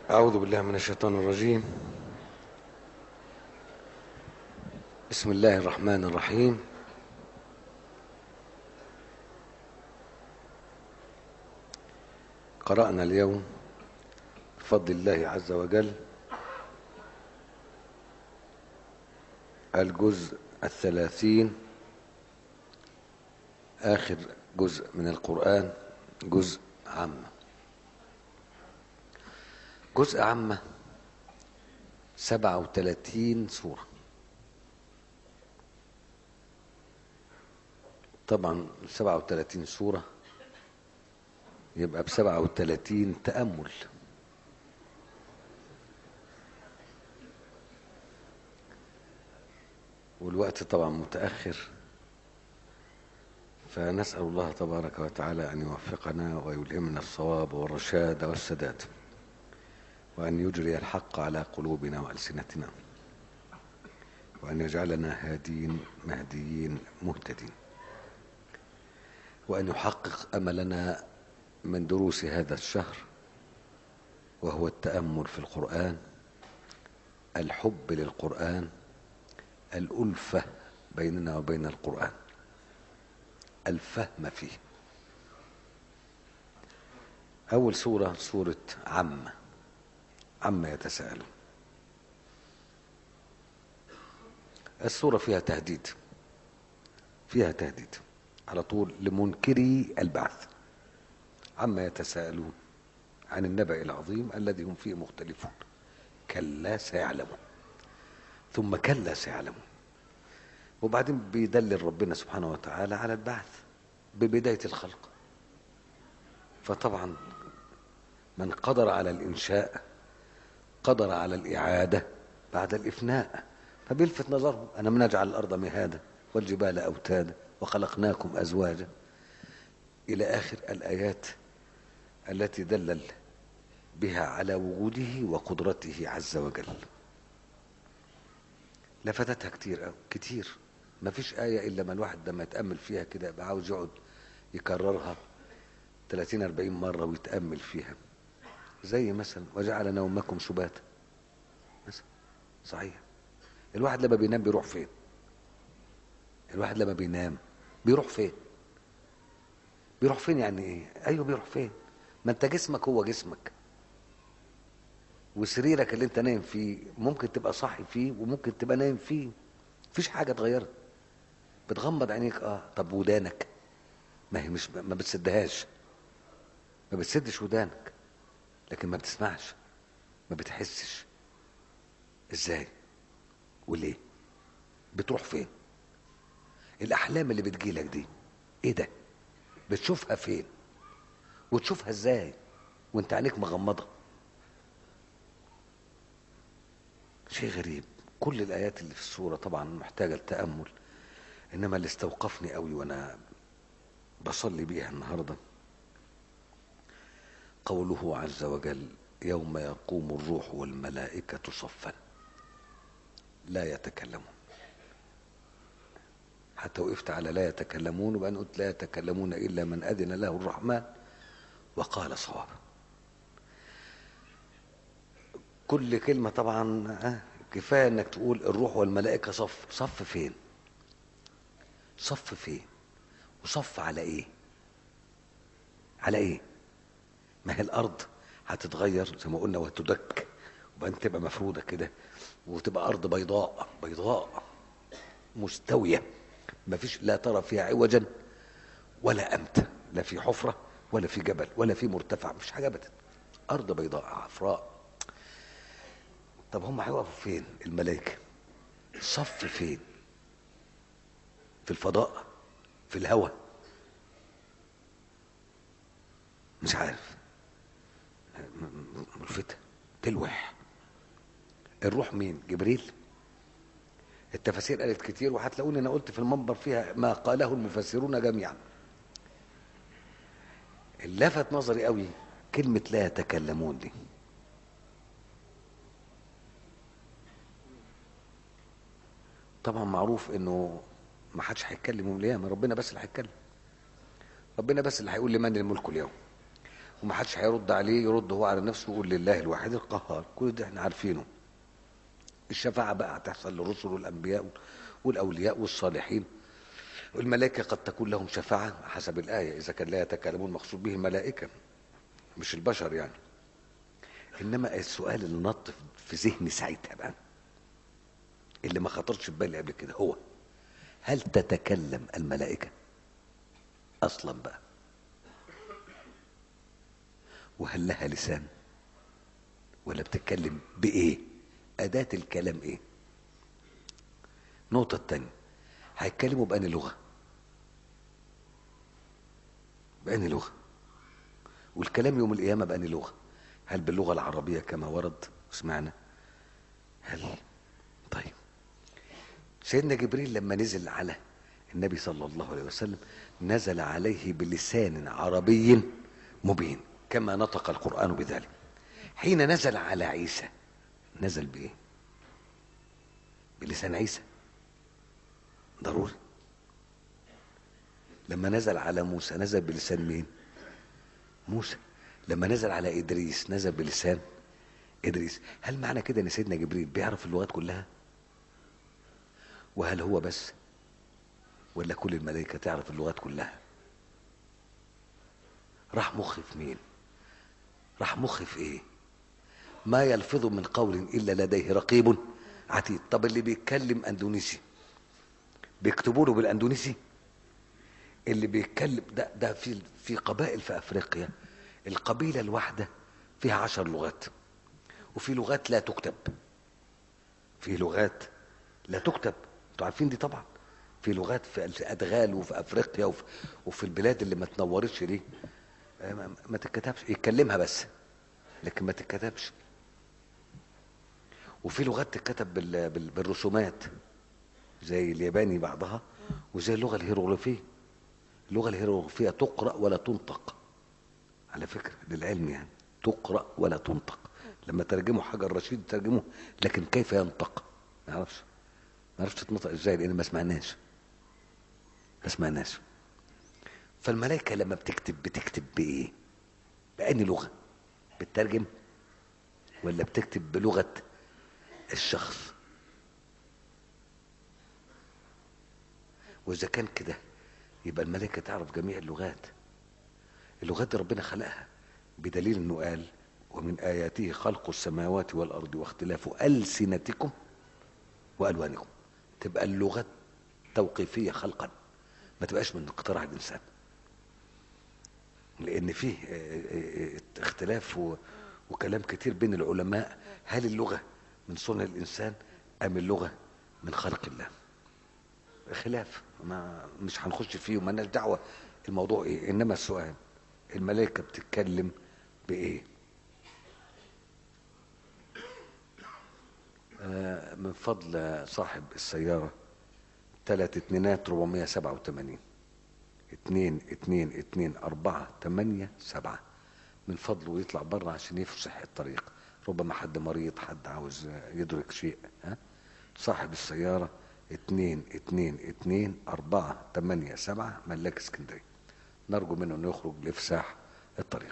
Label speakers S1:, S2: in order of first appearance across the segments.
S1: أعوذ بالله من الشيطان الرجيم بسم الله الرحمن الرحيم قرأنا اليوم بفضل الله عز وجل الجزء الثلاثين آخر جزء من القرآن جزء عامة جزء عامة سبعة وثلاثين سورة طبعا سبعة وثلاثين سورة يبقى بسبعة وثلاثين تأمل والوقت طبعا متأخر فنسأل الله تبارك وتعالى أن يوفقنا ويلهمنا الصواب والرشاد والسداد وأن يجري الحق على قلوبنا وألسنتنا وأن يجعلنا هادين مهديين مهتدين وأن يحقق أملنا من دروس هذا الشهر وهو التأمل في القرآن الحب للقرآن الألفة بيننا وبين القرآن الفهم فيه أول سورة سورة عم عم يتساءلون السورة فيها تهديد فيها تهديد على طول لمنكري البعث عما يتساءلون عن النبأ العظيم الذي هم فيه مختلفون كلا سيعلمون ثم كلا سيعلمون وبعدين بيدلل ربنا سبحانه وتعالى على البعث ببداية الخلق فطبعا من قدر على الإنشاء قدر على الإعادة بعد الإفناء فبيلفت نظرهم أنا نجعل الأرض مهادا والجبال أوتادا وخلقناكم أزواجا إلى آخر الآيات التي دلل بها على وجوده وقدرته عز وجل لفتتها كتير أو كتير ما فيش آية إلا ما الواحد لما يتأمل فيها كده يبقى عاوز يقعد يكررها 30 40 مرة ويتأمل فيها زي مثلا وجعل نومكم سباتا مثلا صحيح الواحد لما بينام بيروح فين الواحد لما بينام بيروح فين بيروح فين يعني ايه ايوه بيروح فين ما انت جسمك هو جسمك وسريرك اللي انت نايم فيه ممكن تبقى صاحي فيه وممكن تبقى نايم فيه مفيش حاجه اتغيرت بتغمض عينيك اه طب ودانك ما هي مش ما بتسدهاش ما بتسدش ودانك لكن ما بتسمعش ما بتحسش ازاي وليه بتروح فين الاحلام اللي بتجيلك دي ايه ده بتشوفها فين وتشوفها ازاي وانت عينيك مغمضه شيء غريب كل الايات اللي في السوره طبعا محتاجه لتامل انما اللي استوقفني قوي وانا بصلي بيها النهارده قوله عز وجل يوم يقوم الروح والملائكه صفا لا يتكلمون حتى وقفت على لا يتكلمون وبعدين قلت لا يتكلمون الا من اذن له الرحمن وقال صوابا كل كلمه طبعا كفايه انك تقول الروح والملائكه صف صف فين صف فين وصف على ايه على ايه ما هي الارض هتتغير زي ما قلنا وتدك وبعدين تبقى مفروده كده وتبقى ارض بيضاء بيضاء مستويه ما فيش لا ترى فيها عوجا ولا امتا لا في حفره ولا في جبل ولا في مرتفع مش حاجه ابدا ارض بيضاء عفراء طب هم هيقفوا فين الملائكه صف فين في الفضاء في الهواء مش عارف ملفتة تلوح الروح مين جبريل التفاسير قالت كتير وهتلاقوني انا قلت في المنبر فيها ما قاله المفسرون جميعا اللفت نظري قوي كلمة لا يتكلمون دي طبعا معروف انه ما حدش هيتكلم يوم القيامه ربنا بس اللي هيتكلم ربنا بس اللي هيقول لمن الملك اليوم ومحدش هيرد عليه يرد هو على نفسه ويقول لله الواحد القهار كل ده احنا عارفينه الشفاعة بقى هتحصل للرسل والأنبياء والأولياء والصالحين والملائكة قد تكون لهم شفاعة حسب الآية إذا كان لا يتكلمون مقصود به الملائكة مش البشر يعني إنما السؤال اللي نط في ذهني ساعتها بقى اللي ما خطرش في بالي قبل كده هو هل تتكلم الملائكة أصلا بقى وهل لها لسان ولا بتتكلم بإيه أداة الكلام إيه النقطة التانية هيتكلموا بأني لغة بأني لغة والكلام يوم القيامة بأني لغة هل باللغة العربية كما ورد سمعنا هل طيب سيدنا جبريل لما نزل على النبي صلى الله عليه وسلم نزل عليه بلسان عربي مبين كما نطق القرآن بذلك حين نزل على عيسى نزل بإيه بلسان عيسى ضروري لما نزل على موسى نزل بلسان مين موسى لما نزل على إدريس نزل بلسان إدريس هل معنى كده أن سيدنا جبريل بيعرف اللغات كلها وهل هو بس ولا كل الملائكة تعرف اللغات كلها راح مخي في مين راح مخي في ايه ما يلفظ من قول الا لديه رقيب عتيد طب اللي بيتكلم اندونيسي بيكتبوا له بالاندونيسي اللي بيتكلم ده ده في في قبائل في افريقيا القبيله الواحده فيها عشر لغات وفي لغات لا تكتب في لغات لا تكتب انتوا عارفين دي طبعا في لغات في الادغال وفي افريقيا وفي, وفي البلاد اللي ما تنورتش دي ما, ما تتكتبش يتكلمها بس لكن ما تتكتبش وفي لغات تتكتب بال... بال... بالرسومات زي الياباني بعضها وزي اللغه الهيروغليفيه اللغه الهيروغليفيه تقرا ولا تنطق على فكره للعلم يعني تقرا ولا تنطق لما ترجموا حجر رشيد ترجموه لكن كيف ينطق ما يعرفش ما يعرفش تتنطق ازاي لان ما سمعناش ما سمعناش فالملائكه لما بتكتب بتكتب بايه بأني لغه بتترجم ولا بتكتب بلغه الشخص واذا كان كده يبقى الملائكه تعرف جميع اللغات اللغات دي ربنا خلقها بدليل انه قال ومن اياته خلق السماوات والارض واختلاف السنتكم والوانكم تبقى اللغات توقيفيه خلقا ما تبقاش من اقتراع الانسان لان فيه اختلاف وكلام كتير بين العلماء هل اللغه من صنع الانسان ام اللغه من خلق الله خلاف ما مش هنخش فيه وما دعوه الموضوع ايه انما السؤال الملائكه بتتكلم بايه آه من فضل صاحب السياره ثلاث اتنينات 487 اتنين اتنين اتنين اربعة تمانية سبعة من فضله يطلع بره عشان يفسح الطريق ربما حد مريض حد عاوز يدرك شيء ها صاحب السيارة اتنين اتنين اتنين اربعة تمانية سبعة ملاك اسكندرية نرجو منه انه يخرج لافساح الطريق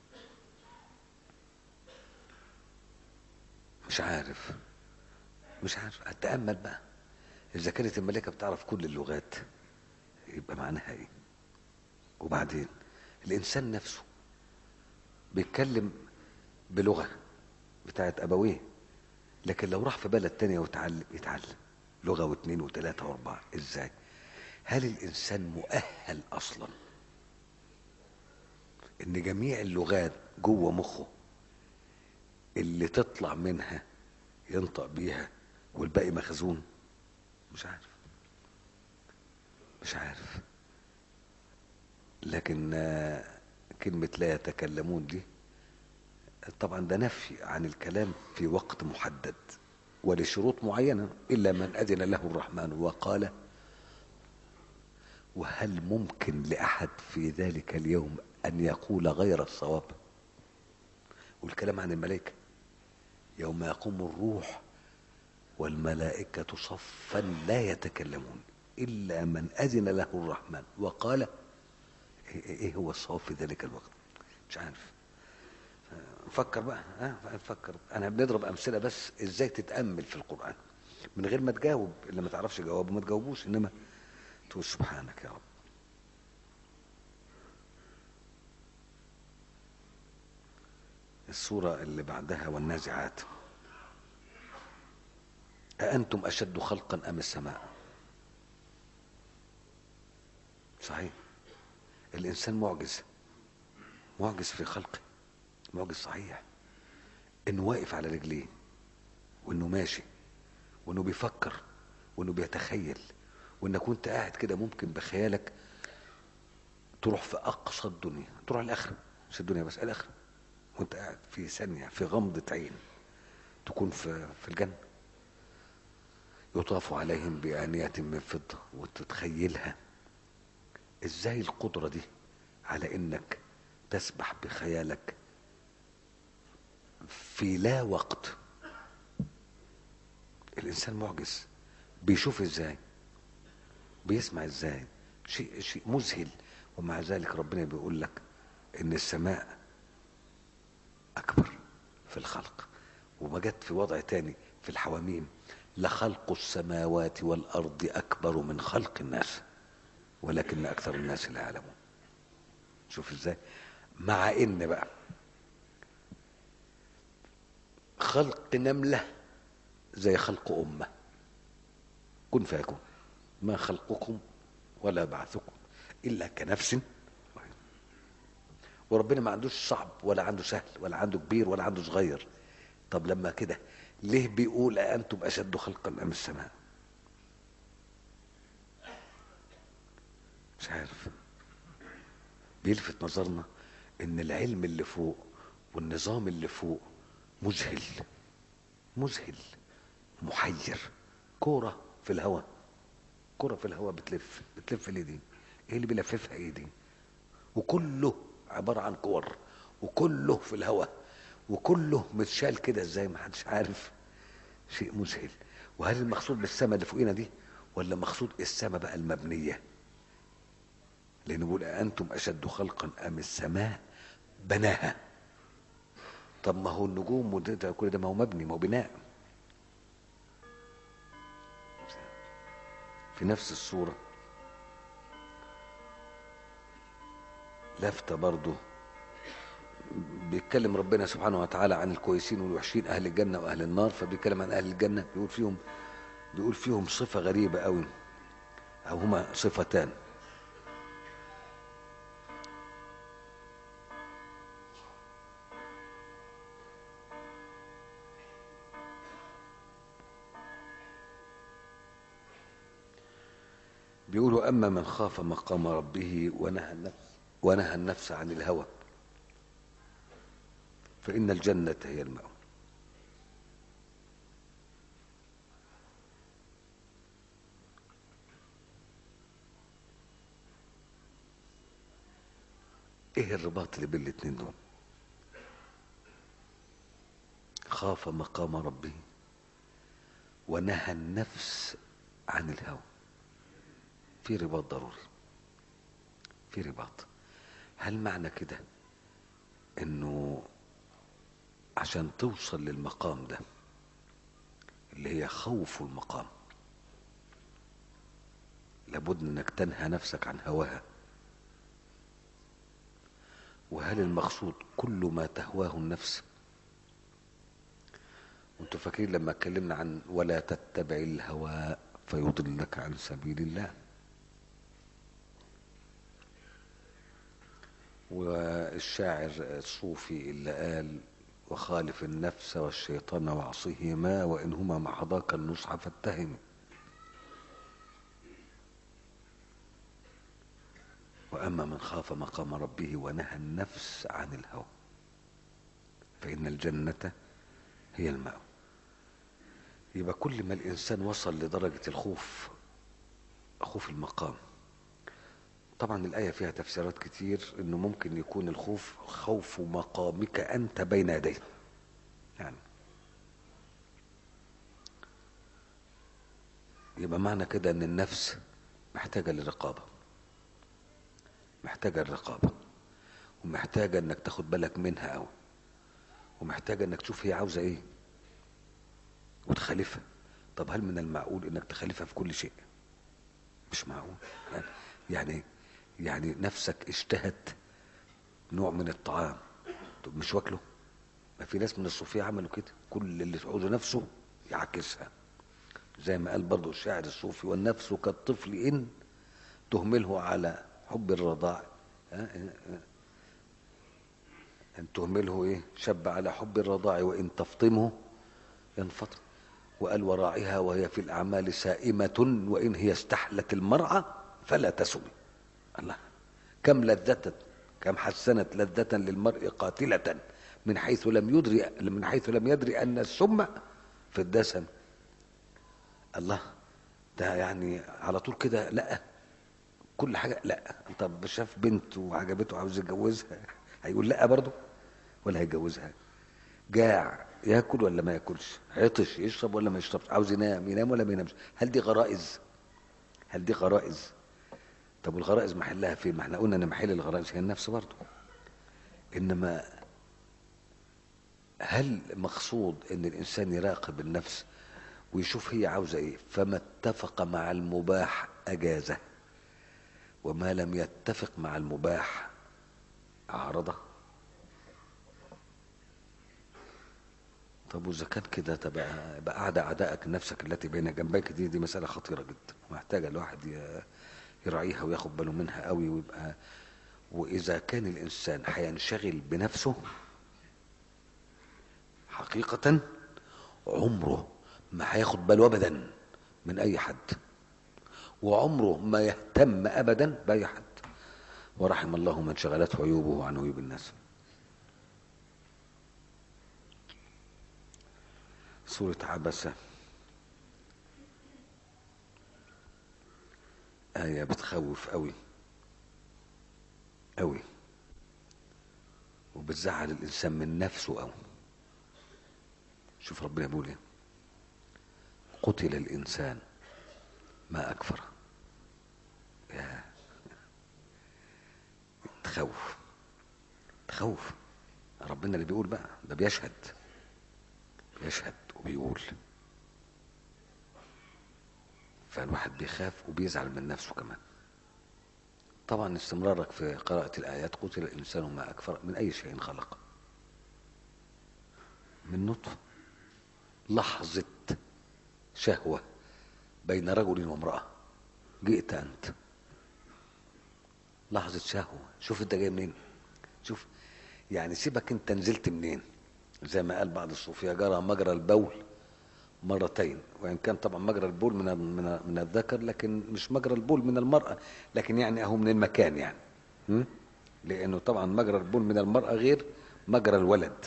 S1: مش عارف مش عارف اتامل بقى اذا كانت الملائكه بتعرف كل اللغات يبقى معناها ايه وبعدين الانسان نفسه بيتكلم بلغه بتاعت ابويه لكن لو راح في بلد تانية وتعلم يتعلم لغه واثنين وثلاثه واربعه ازاي هل الانسان مؤهل اصلا ان جميع اللغات جوه مخه اللي تطلع منها ينطق بيها والباقي مخزون مش عارف مش عارف لكن كلمة لا يتكلمون دي طبعا ده نفي عن الكلام في وقت محدد ولشروط معينة إلا من أذن له الرحمن وقال وهل ممكن لأحد في ذلك اليوم أن يقول غير الصواب والكلام عن الملائكة يوم يقوم الروح والملائكة صفا لا يتكلمون إلا من أذن له الرحمن وقال إيه هو الصواب في ذلك الوقت مش عارف نفكر بقى ها نفكر انا بنضرب امثله بس ازاي تتامل في القران من غير ما تجاوب اللي ما تعرفش جواب ما تجاوبوش انما تقول سبحانك يا رب السورة اللي بعدها والنازعات أأنتم أشد خلقا أم السماء صحيح الإنسان معجز معجز في خلقه معجز صحيح إنه واقف على رجليه وإنه ماشي وإنه بيفكر وإنه بيتخيل وإنك وأنت قاعد كده ممكن بخيالك تروح في أقصى الدنيا تروح الآخرة مش الدنيا بس الآخرة وأنت قاعد في ثانية في غمضة عين تكون في في الجنة يطاف عليهم بآنية من فضة وتتخيلها ازاي القدرة دي على انك تسبح بخيالك في لا وقت الانسان معجز بيشوف ازاي بيسمع ازاي شيء شيء مذهل ومع ذلك ربنا بيقول لك ان السماء اكبر في الخلق وما جت في وضع تاني في الحواميم لخلق السماوات والارض اكبر من خلق الناس ولكن اكثر الناس لا يعلمون شوف ازاي مع ان بقى خلق نمله زي خلق امه كن فيكون ما خلقكم ولا بعثكم الا كنفس وربنا ما عندوش صعب ولا عنده سهل ولا عنده كبير ولا عنده صغير طب لما كده ليه بيقول أأنتم أشد خلقا أم السماء مش عارف بيلفت نظرنا ان العلم اللي فوق والنظام اللي فوق مذهل مذهل محير كورة في الهواء كرة في الهواء بتلف بتلف ليه دي ايه اللي بيلففها ايه دي وكله عبارة عن كور وكله في الهواء وكله متشال كده ازاي ما حدش عارف شيء مذهل وهل المقصود بالسماء اللي فوقينا دي ولا مقصود السماء بقى المبنية لأنه بيقول أنتم أشد خلقا أم السماء بناها طب ما هو النجوم وده كل ده ما هو مبني ما هو بناء في نفس الصورة لفتة برضه بيتكلم ربنا سبحانه وتعالى عن الكويسين والوحشين اهل الجنه واهل النار فبيتكلم عن اهل الجنه بيقول فيهم بيقول فيهم صفه غريبه قوي او هما صفتان بيقولوا اما من خاف مقام ربه ونهى النفس ونهى النفس عن الهوى فإن الجنة هي المأوى ايه الرباط اللي بين الاتنين دول خاف مقام ربه ونهى النفس عن الهوى في رباط ضروري في رباط هل معنى كده انه عشان توصل للمقام ده اللي هي خوف المقام لابد انك تنهى نفسك عن هواها وهل المقصود كل ما تهواه النفس وانتوا فاكرين لما اتكلمنا عن ولا تتبع الهوى فيضلك عن سبيل الله والشاعر الصوفي اللي قال وخالف النفس والشيطان وعصيهما وإنهما محضاك النصح فاتهم وأما من خاف مقام ربه ونهى النفس عن الهوى فإن الجنة هي الماء يبقى كل ما الإنسان وصل لدرجة الخوف خوف المقام طبعا الآية فيها تفسيرات كتير انه ممكن يكون الخوف خوف مقامك انت بين يديه يعني يبقى معنى كده ان النفس محتاجة للرقابة محتاجة الرقابة ومحتاجة انك تاخد بالك منها قوي ومحتاجة انك تشوف هي عاوزة ايه وتخالفها طب هل من المعقول انك تخالفها في كل شيء مش معقول يعني يعني نفسك اشتهت نوع من الطعام طب مش واكله ما في ناس من الصوفية عملوا كده كل اللي تعوزه نفسه يعكسها زي ما قال برضو الشاعر الصوفي والنفس كالطفل إن تهمله على حب الرضاع أن تهمله إيه شب على حب الرضاع وإن تفطمه ينفطم وقال وراعها وهي في الأعمال سائمة وإن هي استحلت المرعى فلا تسمي الله كم لذة كم حسنت لذة للمرء قاتلة من حيث لم يدري من حيث لم يدري أن السم في الدسم الله ده يعني على طول كده لا كل حاجة لا طب شاف بنت وعجبته عاوز يتجوزها هيقول لا برضه ولا هيتجوزها جاع ياكل ولا ما ياكلش عطش يشرب ولا ما يشربش عاوز ينام ينام ولا ما ينامش هل دي غرائز هل دي غرائز طب والغرائز محلها فين ما احنا قلنا ان محل الغرائز هي النفس برضه انما هل مقصود ان الانسان يراقب النفس ويشوف هي عاوزه ايه فما اتفق مع المباح اجازه وما لم يتفق مع المباح اعرضه طب واذا كان كده طب يبقى قاعد اعدائك نفسك التي بين جنبيك دي دي مساله خطيره جدا محتاجه الواحد يراعيها وياخد باله منها قوي ويبقى واذا كان الانسان هينشغل بنفسه حقيقه عمره ما هياخد باله ابدا من اي حد وعمره ما يهتم ابدا باي حد ورحم الله من شغلته عيوبه عن عيوب الناس سورة عبسة آية بتخوف قوي قوي وبتزعل الإنسان من نفسه قوي شوف ربنا بيقول ايه قتل الإنسان ما أكفر يا تخوف تخوف ربنا اللي بيقول بقى ده بيشهد بيشهد وبيقول فالواحد بيخاف وبيزعل من نفسه كمان طبعا استمرارك في قراءة الآيات قتل الإنسان ما أكفر من أي شيء خلق من نطفة لحظة شهوة بين رجل وامرأة جئت أنت لحظة شهوة شوف أنت جاي منين شوف يعني سيبك أنت نزلت منين زي ما قال بعض الصوفية جرى مجرى البول مرتين وإن كان طبعا مجرى البول من من من الذكر لكن مش مجرى البول من المرأة لكن يعني أهو من المكان يعني م? لأنه طبعا مجرى البول من المرأة غير مجرى الولد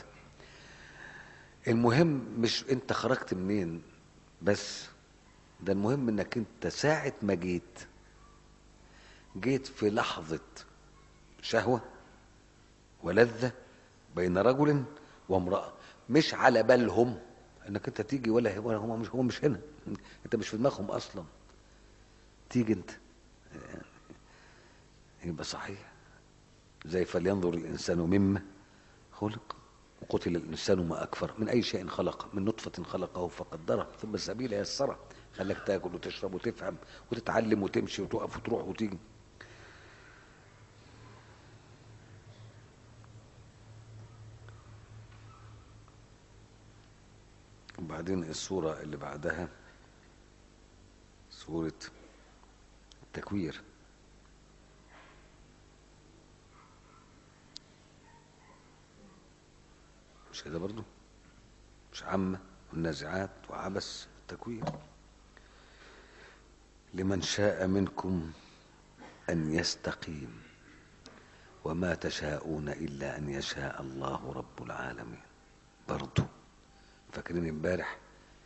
S1: المهم مش أنت خرجت منين بس ده المهم انك انت ساعة ما جيت جيت في لحظة شهوة ولذة بين رجل وامرأة مش على بالهم انك انت تيجي ولا ولا هم مش هم مش هنا انت مش في دماغهم اصلا تيجي انت يبقى صحيح زي فلينظر الانسان مما خلق وقتل الانسان ما اكفر من اي شيء خلق من نطفه خلقه فقدره ثم السبيل يسره خلاك تاكل وتشرب وتفهم وتتعلم وتمشي وتقف وتروح وتيجي وبعدين الصورة اللي بعدها صورة التكوير مش كده برضو مش عامة والنازعات وعبس التكوير لمن شاء منكم أن يستقيم وما تشاءون إلا أن يشاء الله رب العالمين برضو فاكرين امبارح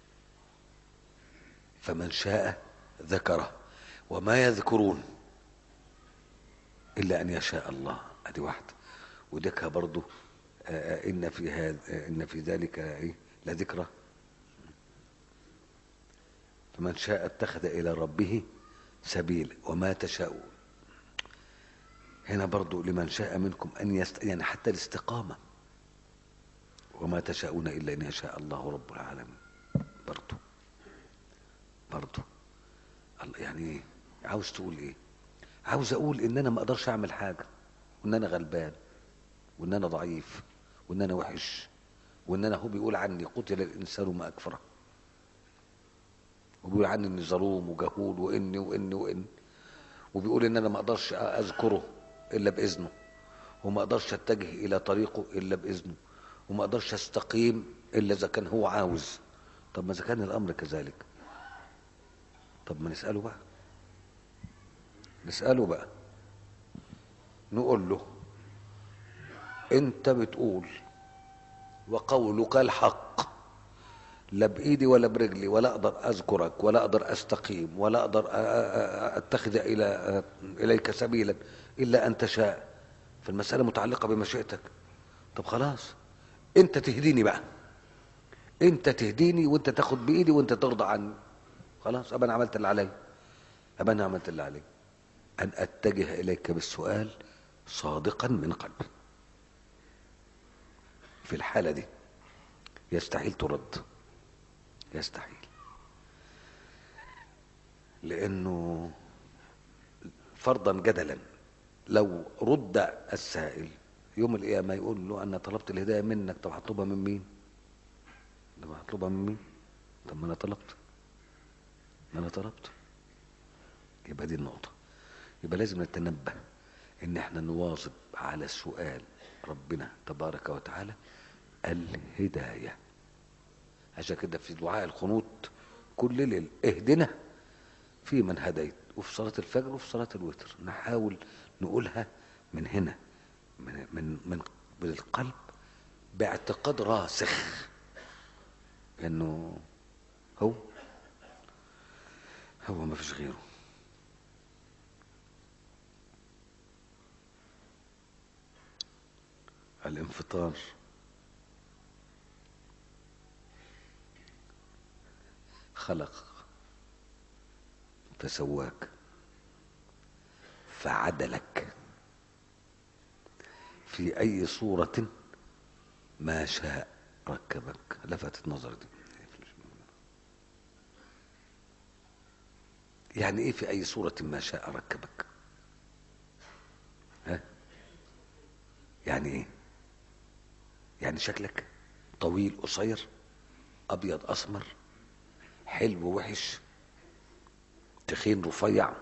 S1: فمن شاء ذكره وما يذكرون إلا أن يشاء الله أدي واحدة وديكها برضو آه إن في هذا إن في ذلك إيه لذكرى فمن شاء اتخذ إلى ربه سبيل وما تشاءون هنا برضو لمن شاء منكم ان يست... يعني حتى الاستقامه وما تشاءون الا ان يشاء الله رب العالمين برضو برضو الله يعني ايه عاوز تقول ايه عاوز اقول ان انا ما اقدرش اعمل حاجه وان انا غلبان وان انا ضعيف وان انا وحش وان انا هو بيقول عني قتل الانسان ما اكفره وبيقول عني اني ظلوم وجهول واني واني واني وبيقول ان انا ما اقدرش اذكره الا باذنه وما اقدرش اتجه الى طريقه الا باذنه وما اقدرش استقيم الا اذا كان هو عاوز طب ما اذا كان الامر كذلك طب ما نساله بقى نساله بقى نقول له انت بتقول وقولك الحق لا بايدي ولا برجلي ولا اقدر اذكرك ولا اقدر استقيم ولا اقدر اتخذ الى اليك سبيلا الا ان تشاء فالمساله متعلقه بمشيئتك طب خلاص انت تهديني بقى انت تهديني وانت تاخد بايدي وانت ترضى عني خلاص ابقى انا عملت اللي عليا ابقى انا عملت اللي عليا ان اتجه اليك بالسؤال صادقا من قلبي في الحاله دي يستحيل ترد يستحيل لانه فرضا جدلا لو رد السائل يوم القيامه يقول له انا طلبت الهدايه منك طب هطلبها من مين طب هطلبها من مين طب ما انا طلبت ما انا طلبت يبقى دي النقطه يبقى لازم نتنبه ان احنا نواظب على سؤال ربنا تبارك وتعالى الهدايه عشان كده في دعاء القنوت كل ليل اهدنا في من هديت وفي صلاة الفجر وفي صلاة الوتر نحاول نقولها من هنا من من من بالقلب باعتقاد راسخ انه هو هو ما فيش غيره الانفطار خلق فسواك فعدلك في اي صورة ما شاء ركبك لفتت نظر دي يعني ايه في اي صورة ما شاء ركبك ها يعني ايه يعني شكلك طويل قصير ابيض اسمر حلو وحش تخين رفيع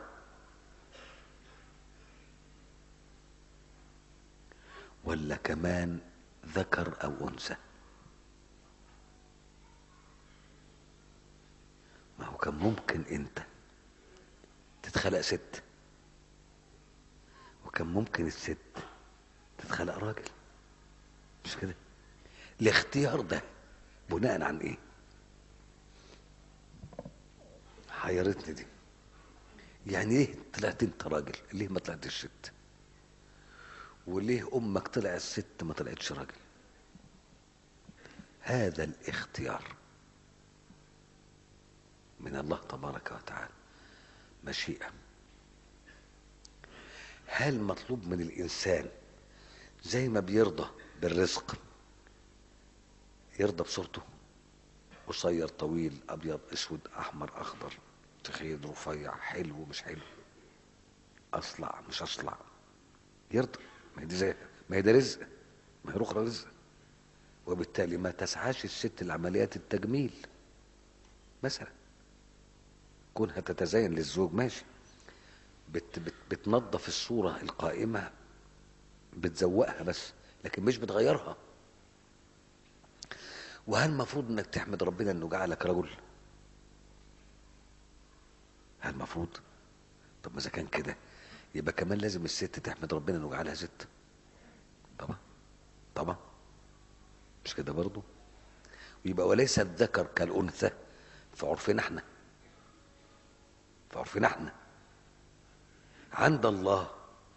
S1: ولا كمان ذكر او انثى ما هو كان ممكن انت تتخلق ست وكان ممكن الست تتخلق راجل مش كده الاختيار ده بناء عن ايه حيرتني دي يعني ايه طلعت انت راجل ليه ما طلعتش ست وليه امك طلعت ست ما طلعتش راجل هذا الاختيار من الله تبارك وتعالى مشيئة هل مطلوب من الإنسان زي ما بيرضى بالرزق يرضى بصورته قصير طويل أبيض أسود أحمر أخضر تخين رفيع حلو مش حلو أصلع مش أصلع يرضى ما هي دي زي ما هي ده رزق ما هي رخرة رزق وبالتالي ما تسعاش الست لعمليات التجميل مثلا كونها تتزين للزوج ماشي بت بت بتنظف الصورة القائمة بتزوقها بس لكن مش بتغيرها وهل المفروض انك تحمد ربنا انه جعلك رجل هل المفروض طب ما اذا كان كده يبقى كمان لازم الست تحمد ربنا انه جعلها ست طبعا طبعا مش كده برضو ويبقى وليس الذكر كالانثى في عرفنا احنا في عرفنا احنا عند الله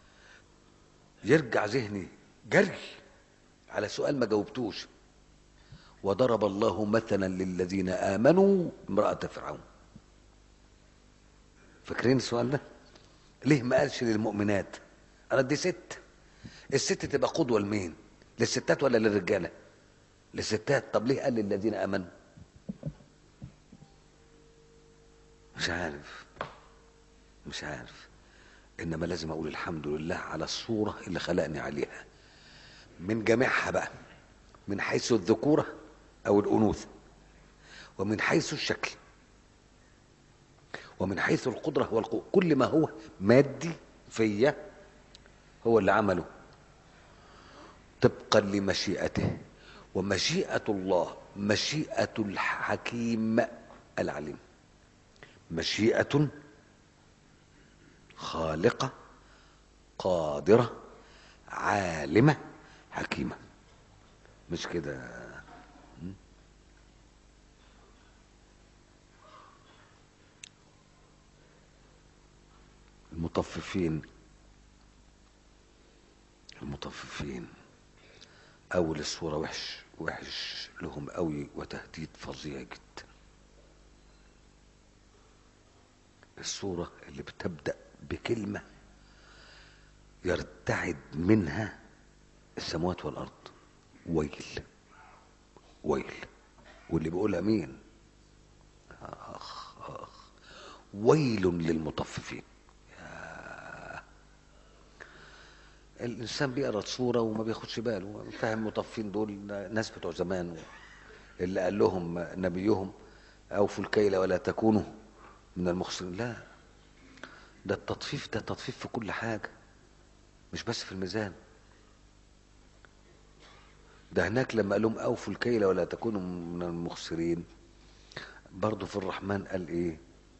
S1: يرجع ذهني جري على سؤال ما جاوبتوش وضرب الله مثلا للذين امنوا امراه فرعون فاكرين السؤال ده ليه ما قالش للمؤمنات انا دي ست الست تبقى قدوه لمين للستات ولا للرجاله للستات طب ليه قال للذين امنوا مش عارف مش عارف انما لازم اقول الحمد لله على الصوره اللي خلقني عليها من جميعها بقى من حيث الذكوره او الانوثه ومن حيث الشكل ومن حيث القدره والقوه كل ما هو مادي فيا هو اللي عمله طبقا لمشيئته ومشيئه الله مشيئه الحكيم العليم مشيئه خالقه قادره عالمه حكيمه مش كده المطففين المطففين اول الصوره وحش وحش لهم قوي وتهديد فظيع جدا الصوره اللي بتبدا بكلمه يرتعد منها السماوات والارض ويل ويل واللي بيقولها مين اخ اخ ويل للمطففين الانسان بيقرا الصوره وما بياخدش باله فاهم المطفين دول ناس بتوع زمان اللي قال لهم نبيهم اوفوا الكيل ولا تكونوا من المخسرين لا ده التطفيف ده تطفيف في كل حاجه مش بس في الميزان ده هناك لما قال لهم اوفوا الكيل ولا تكونوا من المخسرين برضه في الرحمن قال ايه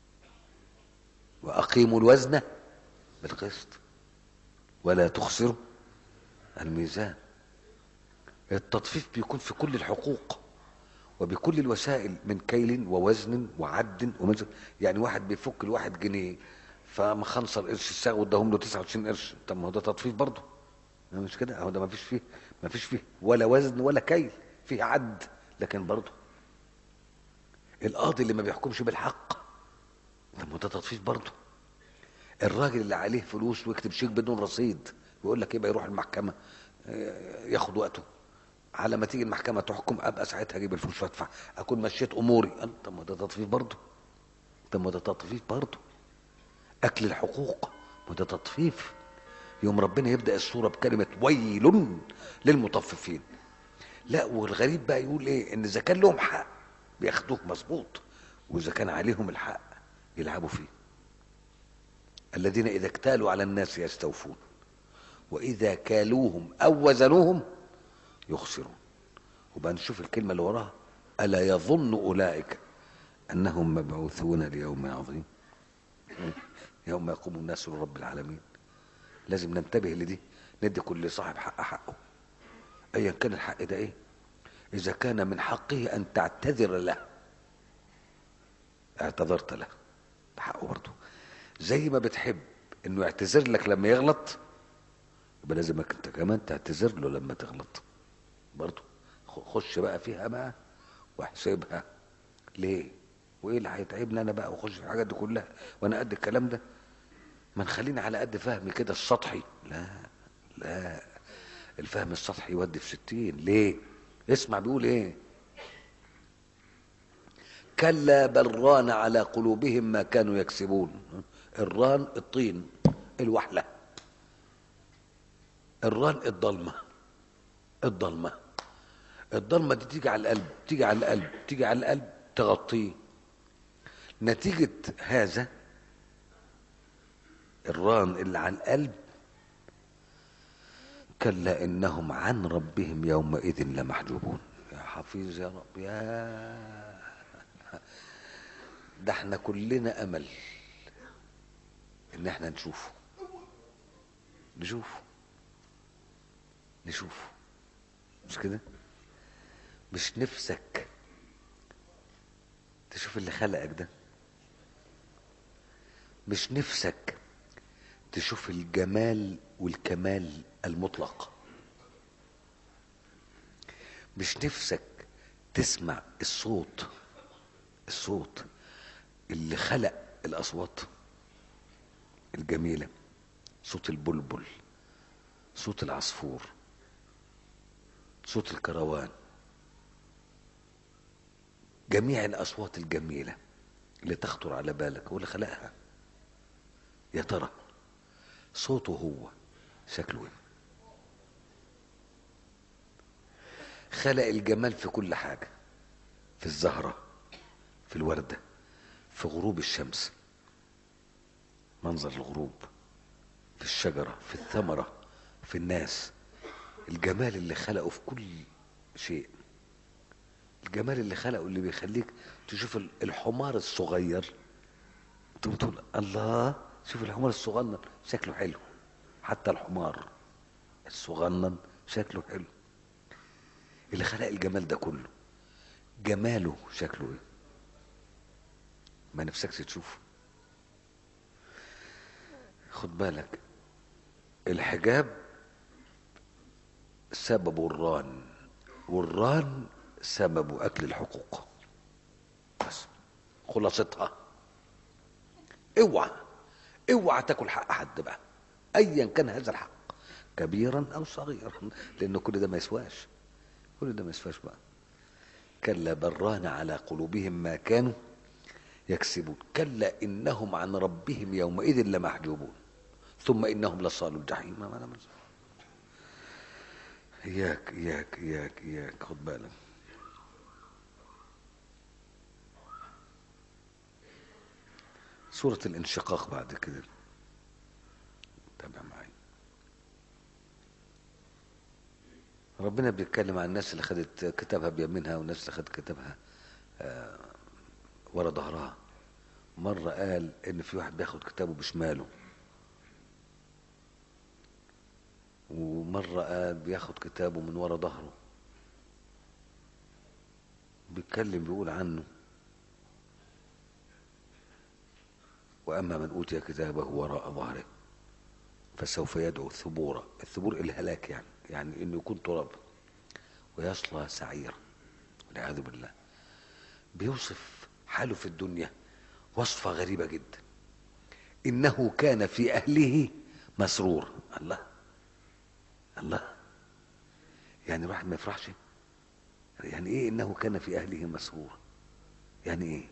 S1: واقيموا الوزن بالقسط ولا تخسروا الميزان التطفيف بيكون في كل الحقوق وبكل الوسائل من كيل ووزن وعد ومزن يعني واحد بيفك الواحد جنيه فمخنصر قرش الساعه واداهم له 29 قرش طب ما هو ده تطفيف برضه مش كده اهو ده ما فيش فيه ما فيش فيه ولا وزن ولا كيل فيه عد لكن برضه القاضي اللي ما بيحكمش بالحق طب ما ده تطفيف برضه الراجل اللي عليه فلوس ويكتب شيك بدون رصيد يقول لك يبقى يروح المحكمه ياخد وقته على ما تيجي المحكمه تحكم ابقى ساعتها اجيب الفلوس وادفع اكون مشيت اموري طب ما ده تطفيف برضه طب ما ده تطفيف برضه اكل الحقوق ما ده تطفيف يوم ربنا يبدا الصوره بكلمه ويل للمطففين لا والغريب بقى يقول ايه ان اذا كان لهم حق بياخدوه مظبوط واذا كان عليهم الحق يلعبوا فيه الذين إذا اكتالوا على الناس يستوفون وإذا كالوهم أو وزنوهم يخسرون وبقى نشوف الكلمة اللي وراها ألا يظن أولئك أنهم مبعوثون ليوم عظيم يوم يقوم الناس لرب العالمين لازم ننتبه لدي ندي كل صاحب حق حقه أيا كان الحق ده إيه إذا كان من حقه أن تعتذر له اعتذرت له بحقه برضه زي ما بتحب انه يعتذر لك لما يغلط يبقى لازمك انت كمان تعتذر له لما تغلط برضه خش بقى فيها بقى واحسبها ليه وايه اللي هيتعبني انا بقى واخش في الحاجات دي كلها وانا قد الكلام ده ما نخليني على قد فهمي كده السطحي لا لا الفهم السطحي يودي في ستين ليه اسمع بيقول ايه كلا بل ران على قلوبهم ما كانوا يكسبون الران الطين الوحلة الران الضلمة الضلمة الضلمة دي تيجي على القلب تيجي على القلب تيجي على القلب تغطيه نتيجة هذا الران اللي على القلب كلا إنهم عن ربهم يومئذ لمحجوبون يا حفيظ يا رب يا ده احنا كلنا أمل ان احنا نشوفه نشوفه نشوفه مش كده مش نفسك تشوف اللي خلقك ده مش نفسك تشوف الجمال والكمال المطلق مش نفسك تسمع الصوت الصوت اللي خلق الاصوات الجميله صوت البلبل صوت العصفور صوت الكروان جميع الاصوات الجميله اللي تخطر على بالك هو اللي خلقها يا ترى صوته هو شكله ايه خلق الجمال في كل حاجه في الزهره في الورده في غروب الشمس منظر الغروب في الشجره في الثمره في الناس الجمال اللي خلقه في كل شيء الجمال اللي خلقه اللي بيخليك تشوف الحمار الصغير تقوم تقول الله شوف الحمار الصغنن شكله حلو حتى الحمار الصغنن شكله حلو اللي خلق الجمال ده كله جماله شكله ايه ما نفسكش تشوفه خد بالك الحجاب سببه الران والران سببه اكل الحقوق بس خلاصتها اوعى اوعى تاكل حق حد بقى ايا كان هذا الحق كبيرا او صغيرا لان كل ده ما يسواش كل ده ما يسواش بقى كلا بران على قلوبهم ما كانوا يكسبون كلا انهم عن ربهم يومئذ لمحجوبون ثم انهم لصالوا الجحيم ما أنا اياك اياك اياك اياك خد بالك سورة الانشقاق بعد كده تابع معي ربنا بيتكلم عن الناس اللي خدت كتابها بيمينها والناس اللي خدت كتابها آه ورا ظهرها مرة قال إن في واحد بياخد كتابه بشماله ومرة قال بياخد كتابه من ورا ظهره بيتكلم بيقول عنه وأما من أوتي كتابه وراء ظهره فسوف يدعو ثبورا الثبور الهلاك يعني يعني انه يكون تراب ويصلى سعيرا والعياذ بالله بيوصف حاله في الدنيا وصفة غريبة جدا إنه كان في أهله مسرور الله الله يعني الواحد ما يفرحش يعني ايه انه كان في اهله مسرور يعني ايه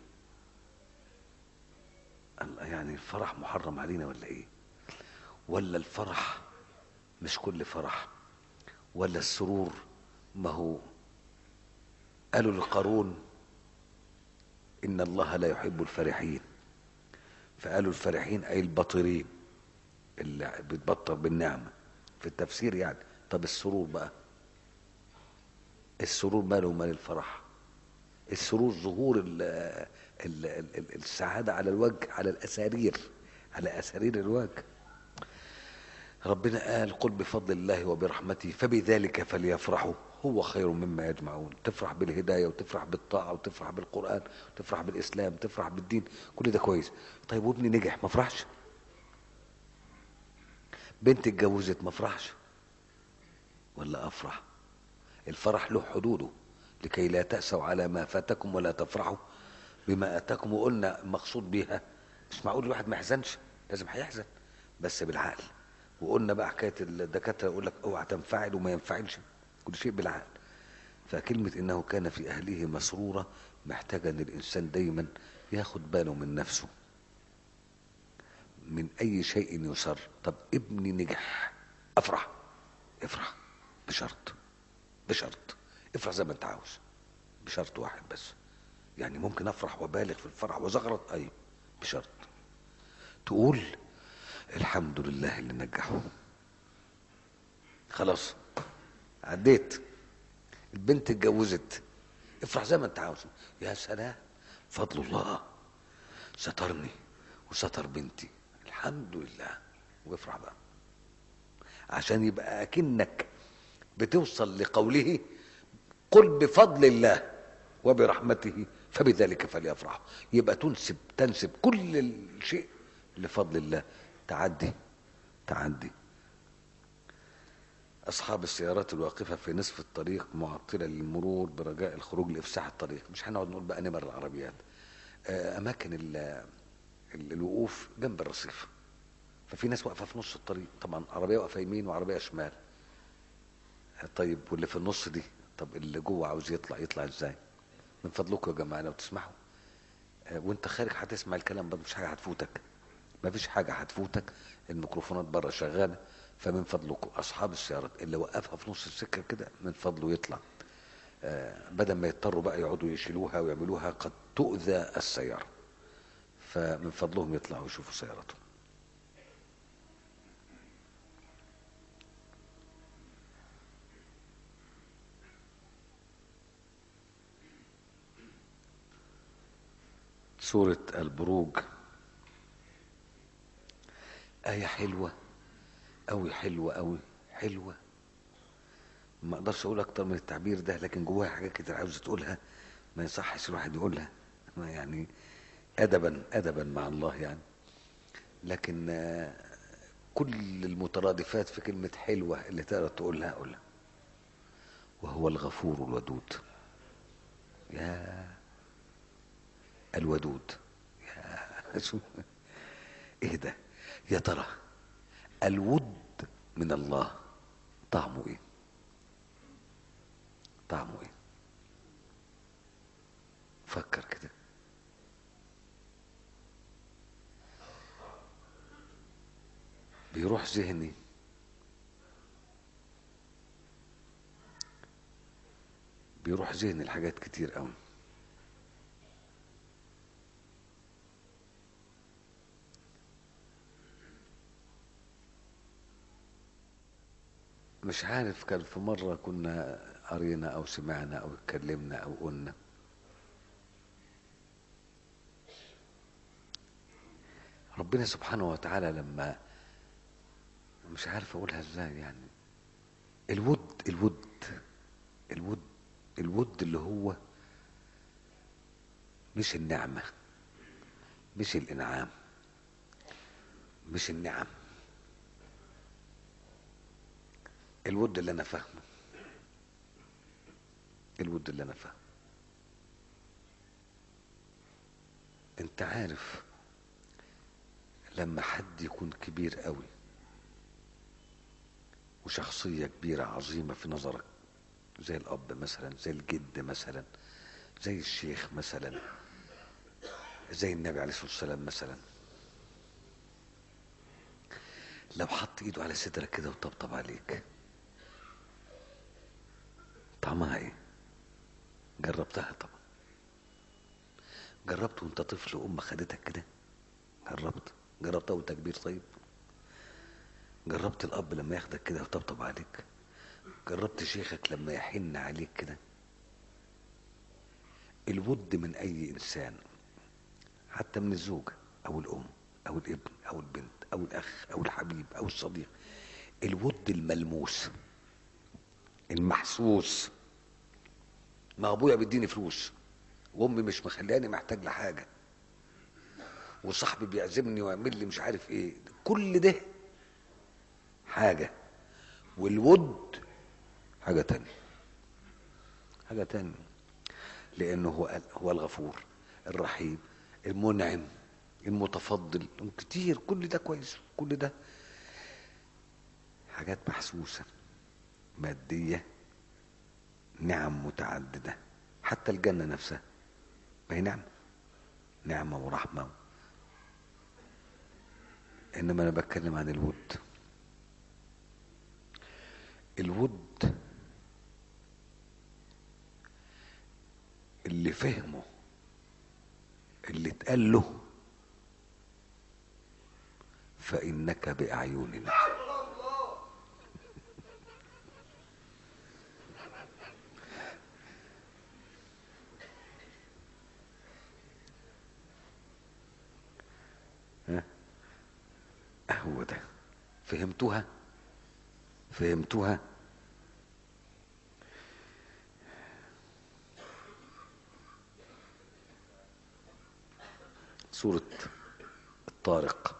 S1: الله يعني الفرح محرم علينا ولا ايه ولا الفرح مش كل فرح ولا السرور ما هو قالوا لقارون ان الله لا يحب الفرحين فقالوا الفرحين اي البطرين اللي بتبطر بالنعمه في التفسير يعني طب السرور بقى السرور ماله مال الفرح السرور ظهور ال ال ال السعادة على الوجه على الأسارير على أسارير الوجه ربنا قال قل بفضل الله وبرحمته فبذلك فليفرحوا هو خير مما يجمعون تفرح بالهداية وتفرح بالطاعة وتفرح بالقرآن وتفرح بالإسلام وتفرح بالدين كل ده كويس طيب وابني نجح ما فرحش بنت اتجوزت ما فرحش ولا أفرح الفرح له حدوده لكي لا تأسوا على ما فاتكم ولا تفرحوا بما أتاكم وقلنا المقصود بيها مش معقول الواحد ما يحزنش لازم هيحزن بس بالعقل وقلنا بقى حكايه الدكاتره يقول لك اوعى تنفعل وما ينفعلش كل شيء بالعقل فكلمه انه كان في اهله مسرورا محتاجه ان الانسان دايما ياخد باله من نفسه من اي شيء يسر طب ابني نجح افرح افرح بشرط بشرط افرح زي ما انت عاوز بشرط واحد بس يعني ممكن افرح وابالغ في الفرح وزغرط ايوه بشرط تقول الحمد لله اللي نجحه خلاص عديت البنت اتجوزت افرح زي ما انت عاوز يا سلام فضل الله سترني وستر بنتي الحمد لله وافرح بقى عشان يبقى اكنك بتوصل لقوله قل بفضل الله وبرحمته فبذلك فليفرحوا يبقى تنسب تنسب كل الشيء لفضل الله تعدي تعدي أصحاب السيارات الواقفة في نصف الطريق معطلة للمرور برجاء الخروج لإفساح الطريق مش هنقعد نقول بقى نمر العربيات أماكن ال ال الوقوف جنب الرصيف ففي ناس واقفه في نص الطريق طبعا عربيه واقفه يمين وعربيه شمال طيب واللي في النص دي طب اللي جوه عاوز يطلع يطلع ازاي من فضلكم يا جماعه لو تسمحوا آه، وانت خارج هتسمع الكلام برضه مش حاجه هتفوتك مفيش حاجه هتفوتك الميكروفونات بره شغاله فمن فضلكم اصحاب السيارات اللي وقفها في نص السكه كده من فضله يطلع آه، بدل ما يضطروا بقى يقعدوا يشيلوها ويعملوها قد تؤذى السياره فمن فضلهم يطلعوا يشوفوا سيارتهم سورة البروج آية حلوة أوي حلوة أوي حلوة ما أقدرش أقول أكتر من التعبير ده لكن جواها حاجات كتير عاوز تقولها ما يصحش الواحد يقولها ما يعني أدبا أدبا مع الله يعني لكن آه، كل المترادفات في كلمة حلوة اللي تقدر تقولها قولها وهو الغفور الودود يا الودود يا شو ايه ده يا ترى الود من الله طعمه ايه طعمه ايه فكر كده بيروح ذهني بيروح ذهني الحاجات كتير قوي مش عارف كان في مرة كنا قرينا أو سمعنا أو اتكلمنا أو قلنا ربنا سبحانه وتعالى لما مش عارف أقولها إزاي يعني الود الود الود الود اللي هو مش النعمة مش الإنعام مش النعم الود اللي انا فاهمه الود اللي انا فاهمه انت عارف لما حد يكون كبير قوي وشخصية كبيرة عظيمة في نظرك زي الأب مثلا زي الجد مثلا زي الشيخ مثلا زي النبي عليه الصلاة والسلام مثلا لو حط ايده على صدرك كده وطبطب عليك طعمها ايه جربتها طبعا جربت وانت طفل وام خدتك كده جربت جربتها وانت كبير طيب جربت الاب لما ياخدك كده ويطبطب عليك جربت شيخك لما يحن عليك كده الود من اي انسان حتى من الزوجة او الام او الابن او البنت او الاخ او الحبيب او الصديق الود الملموس المحسوس ما ابويا بيديني فلوس وامي مش مخلاني محتاج لحاجه وصاحبي بيعزمني ويعمل لي مش عارف ايه كل ده حاجه والود حاجه تانية حاجه تانية لانه هو هو الغفور الرحيم المنعم المتفضل كتير كل ده كويس كل ده حاجات محسوسه مادية نعم متعددة حتى الجنة نفسها ما هي نعمة نعمة ورحمة إنما أنا بتكلم عن الود الود اللي فهمه اللي اتقال له فإنك بأعيننا هو ده فهمتوها فهمتوها سورة الطارق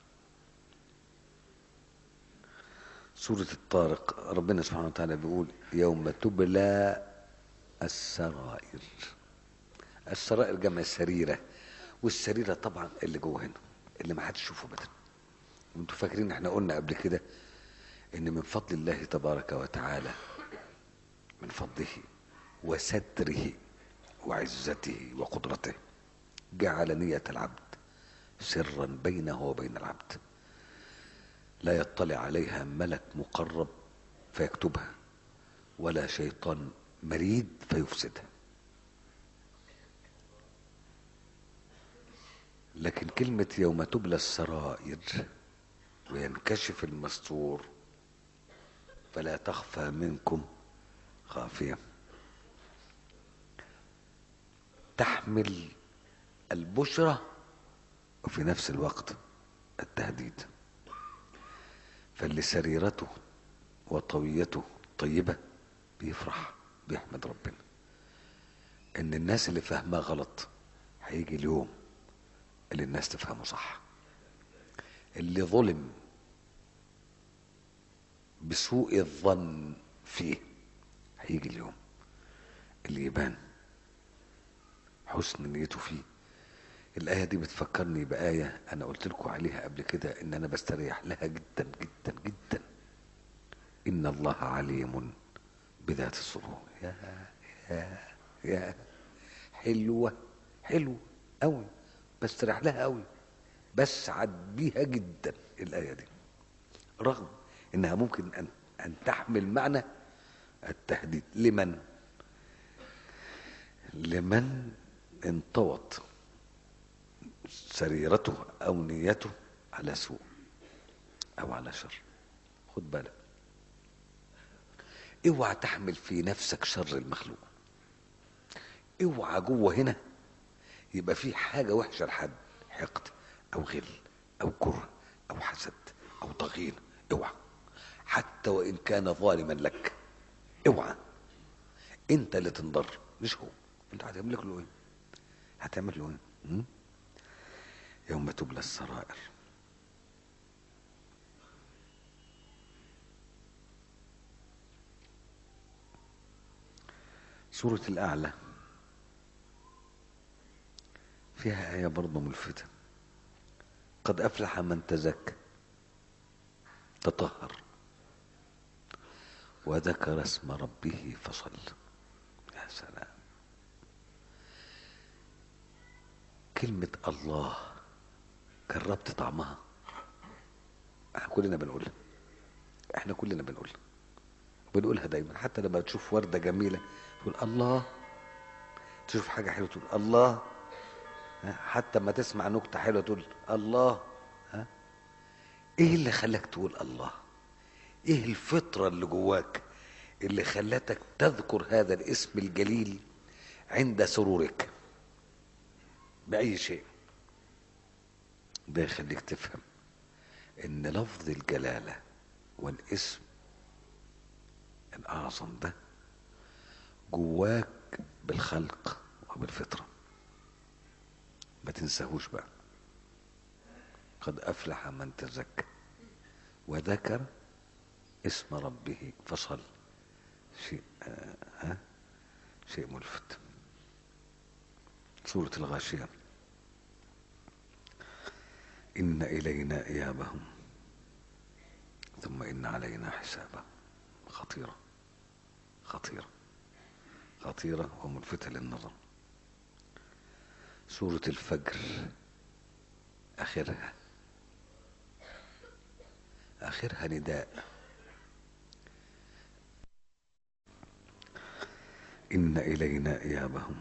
S1: سورة الطارق ربنا سبحانه وتعالى بيقول يوم تبلى السرائر السرائر جمع السريرة والسريرة طبعا اللي جوه هنا اللي ما حدش يشوفه ابدا انتوا فاكرين احنا قلنا قبل كده ان من فضل الله تبارك وتعالى من فضله وستره وعزته وقدرته جعل نية العبد سرا بينه وبين العبد لا يطلع عليها ملك مقرب فيكتبها ولا شيطان مريد فيفسدها لكن كلمة يوم تبلى السرائر وينكشف المستور فلا تخفى منكم خافية تحمل البشرة وفي نفس الوقت التهديد فاللي سريرته وطويته طيبة بيفرح بيحمد ربنا ان الناس اللي فاهماه غلط هيجي اليوم اللي الناس تفهمه صح اللي ظلم بسوء الظن فيه هيجي اليوم اللي يبان حسن نيته فيه الآية دي بتفكرني بآية أنا قلت لكم عليها قبل كده إن أنا بستريح لها جدا جدا جدا إن الله عليم بذات الصدور يا يا يا حلوة حلوة أوي بستريح لها أوي بسعد بيها جدا الآية دي رغم إنها ممكن أن أن تحمل معنى التهديد لمن لمن انطوت سريرته او نيته على سوء او على شر خد بالك اوعى تحمل في نفسك شر المخلوق اوعى جوه هنا يبقى في حاجة وحشة لحد حقد او غل او كره او حسد او ضغينة اوعى حتى وان كان ظالما لك اوعى انت اللي تنضر مش هو انت هتعمل له ايه هتعمل له ايه يوم تبلى السرائر سورة الأعلى فيها آية برضه ملفتة قد أفلح من تزكى تطهر وذكر اسم ربه فصل يا سلام كلمة الله جربت طعمها احنا كلنا بنقولها احنا كلنا بنقولها بنقولها دايما حتى لما تشوف وردة جميلة تقول الله تشوف حاجة حلوة تقول الله حتى ما تسمع نكتة حلوة تقول الله ها ايه اللي خلاك تقول الله ايه الفطرة اللي جواك اللي خلتك تذكر هذا الاسم الجليل عند سرورك بأي شيء ده يخليك تفهم ان لفظ الجلالة والاسم الأعظم ده جواك بالخلق وبالفطرة ما تنساهوش بقى قد أفلح من تزكى وذكر اسم ربه فصل شيء آه ها شيء ملفت سورة الغاشية إن إلينا إيابهم ثم إن علينا حسابهم خطيرة خطيرة خطيرة وملفتة للنظر سورة الفجر آخرها آخرها نداء إن إلينا إيابهم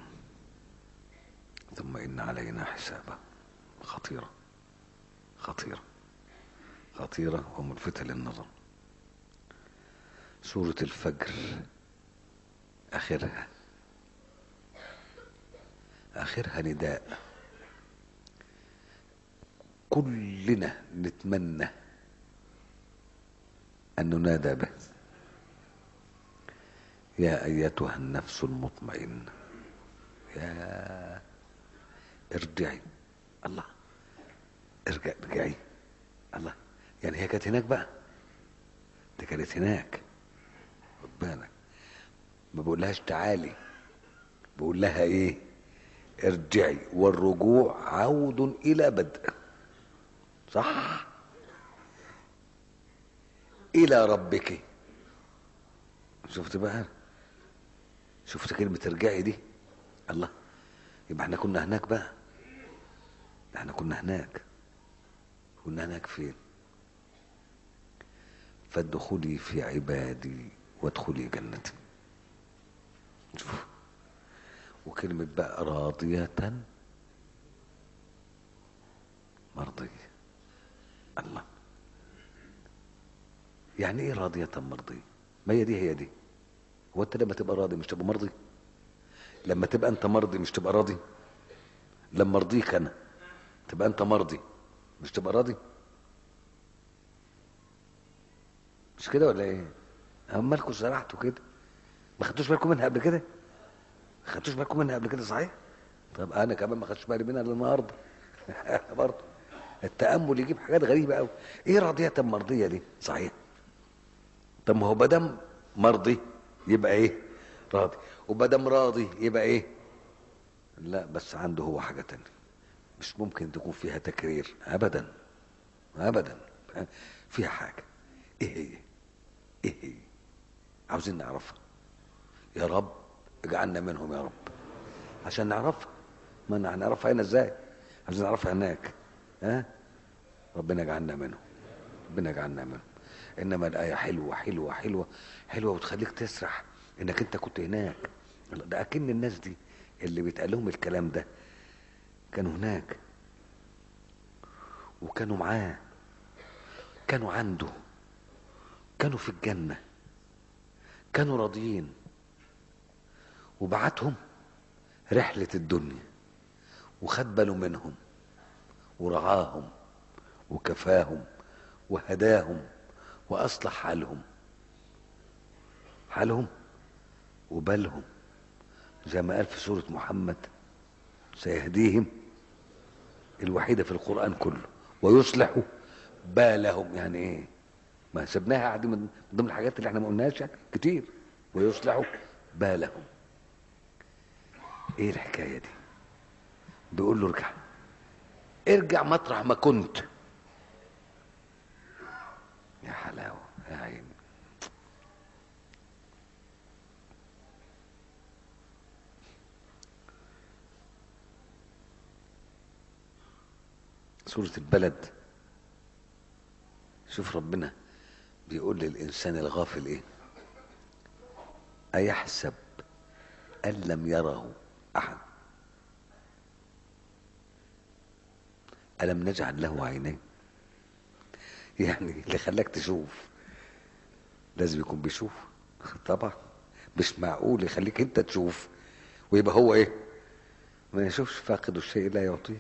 S1: ثم إن علينا حسابهم خطيرة خطيرة خطيرة وملفتة للنظر سورة الفجر آخرها آخرها نداء كلنا نتمنى أن ننادى به يا أيتها النفس المطمئنة يا ارجعي الله ارجع ارجعي الله يعني هي كانت هناك بقى دي كانت هناك خد بالك ما بقولهاش تعالي بقول لها ايه ارجعي والرجوع عود الى بدء صح الى ربك شفت بقى شفت كلمة ارجعي دي الله يبقى احنا كنا هناك بقى احنا كنا هناك كنا هناك فين فادخلي في عبادي وادخلي جنتي شوف وكلمة بقى راضية مرضية الله يعني ايه راضية مرضية ما هي دي هي دي هو انت لما تبقى راضي مش تبقى مرضي لما تبقى انت مرضي مش تبقى راضي لما ارضيك انا تبقى انت مرضي مش تبقى راضي مش كده ولا ايه هم مالكم سرحتوا كده ما خدتوش بالكم منها قبل كده ما خدتوش بالكم منها قبل كده صحيح طب انا كمان ما خدتش بالي منها الا النهارده برضه التامل يجيب حاجات غريبه قوي ايه راضيه مرضيه دي صحيح طب ما هو بدم مرضي يبقى ايه راضي وبدم راضي يبقى ايه لا بس عنده هو حاجه تانية مش ممكن تكون فيها تكرير ابدا ابدا فيها حاجه ايه هي ايه هي عاوزين نعرفها يا رب اجعلنا منهم يا رب عشان نعرفها ما هنعرفها هنا ازاي عايزين نعرفها هناك ها ربنا يجعلنا منهم ربنا يجعلنا منهم انما الايه حلوه حلوه حلوه حلوه وتخليك تسرح انك انت كنت هناك ده اكن الناس دي اللي بيتقال لهم الكلام ده كانوا هناك وكانوا معاه كانوا عنده كانوا في الجنه كانوا راضيين وبعتهم رحله الدنيا وخد باله منهم ورعاهم وكفاهم وهداهم واصلح حالهم حالهم وبالهم زي ما قال في سوره محمد سيهديهم الوحيده في القران كله ويصلح بالهم يعني ايه ما سبناها عادي من ضمن الحاجات اللي احنا ما قلناهاش يعني كتير ويصلح بالهم ايه الحكايه دي بيقول له ارجع ارجع مطرح ما كنت يا حلاوه يا عيني سورة البلد شوف ربنا بيقول للإنسان الغافل إيه أيحسب أن لم يره أحد ألم نجعل له عينين يعني اللي خلاك تشوف لازم يكون بيشوف طبعا مش معقول يخليك انت تشوف ويبقى هو ايه ما يشوفش فاقد الشيء لا يعطيه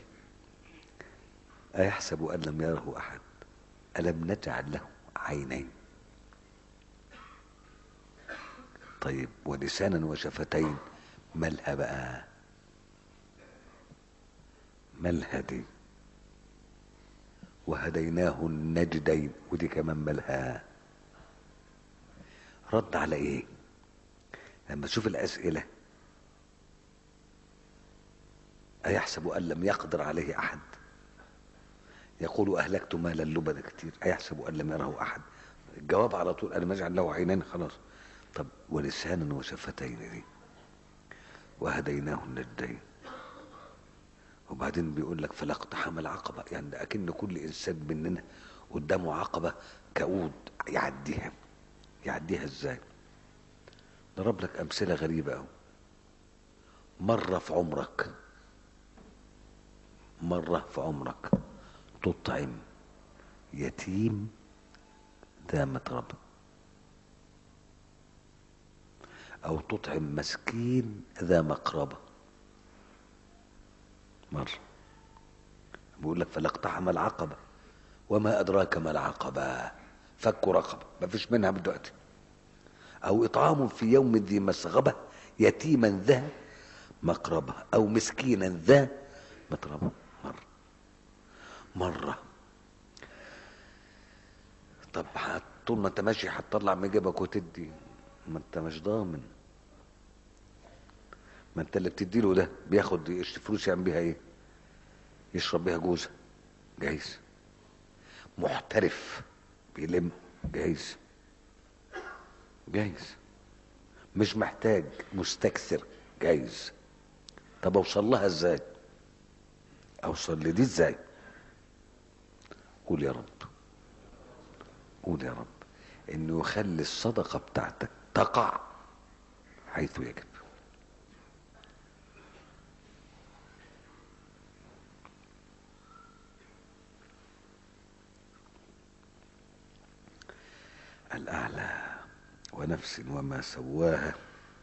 S1: أيحسب أن لم يره أحد ألم نجعل له عينين طيب ولسانا وشفتين مالها بقى مالها دي وهديناه النجدين ودي كمان مالها رد على ايه لما تشوف الاسئله ايحسب ان لم يقدر عليه احد يقول اهلكت مالا لبدا كتير ايحسب ان لم يره احد الجواب على طول انا مجعل له عينين خلاص طب ولسانا وشفتين دي وهديناه النجدين وبعدين بيقول لك فلا اقتحم العقبة يعني ده أكن كل إنسان مننا قدامه عقبة كؤود يعديها يعديها إزاي ضرب لك أمثلة غريبة أوي مرة في عمرك مرة في عمرك تطعم يتيم ذا متربة أو تطعم مسكين ذا مقربة مرة بيقول لك فلا اقتحم العقبة وما أدراك ما العقبة فك رقبة ما فيش منها دلوقتي أو إطعام في يوم ذي مسغبة يتيما ذا مقربة أو مسكينا ذا متربة مرة مرة طب طول ما انت ماشي هتطلع من جيبك وتدي ما انت مش ضامن ما انت اللي بتديله ده بياخد فلوس يعمل بيها ايه يشرب بيها جوزه جايز محترف بيلم جايز جايز مش محتاج مستكثر جايز طب اوصل لها ازاي اوصل لدي ازاي قول يا رب قول يا رب انه يخلي الصدقه بتاعتك تقع حيث يجب الأعلى ونفس وما سواها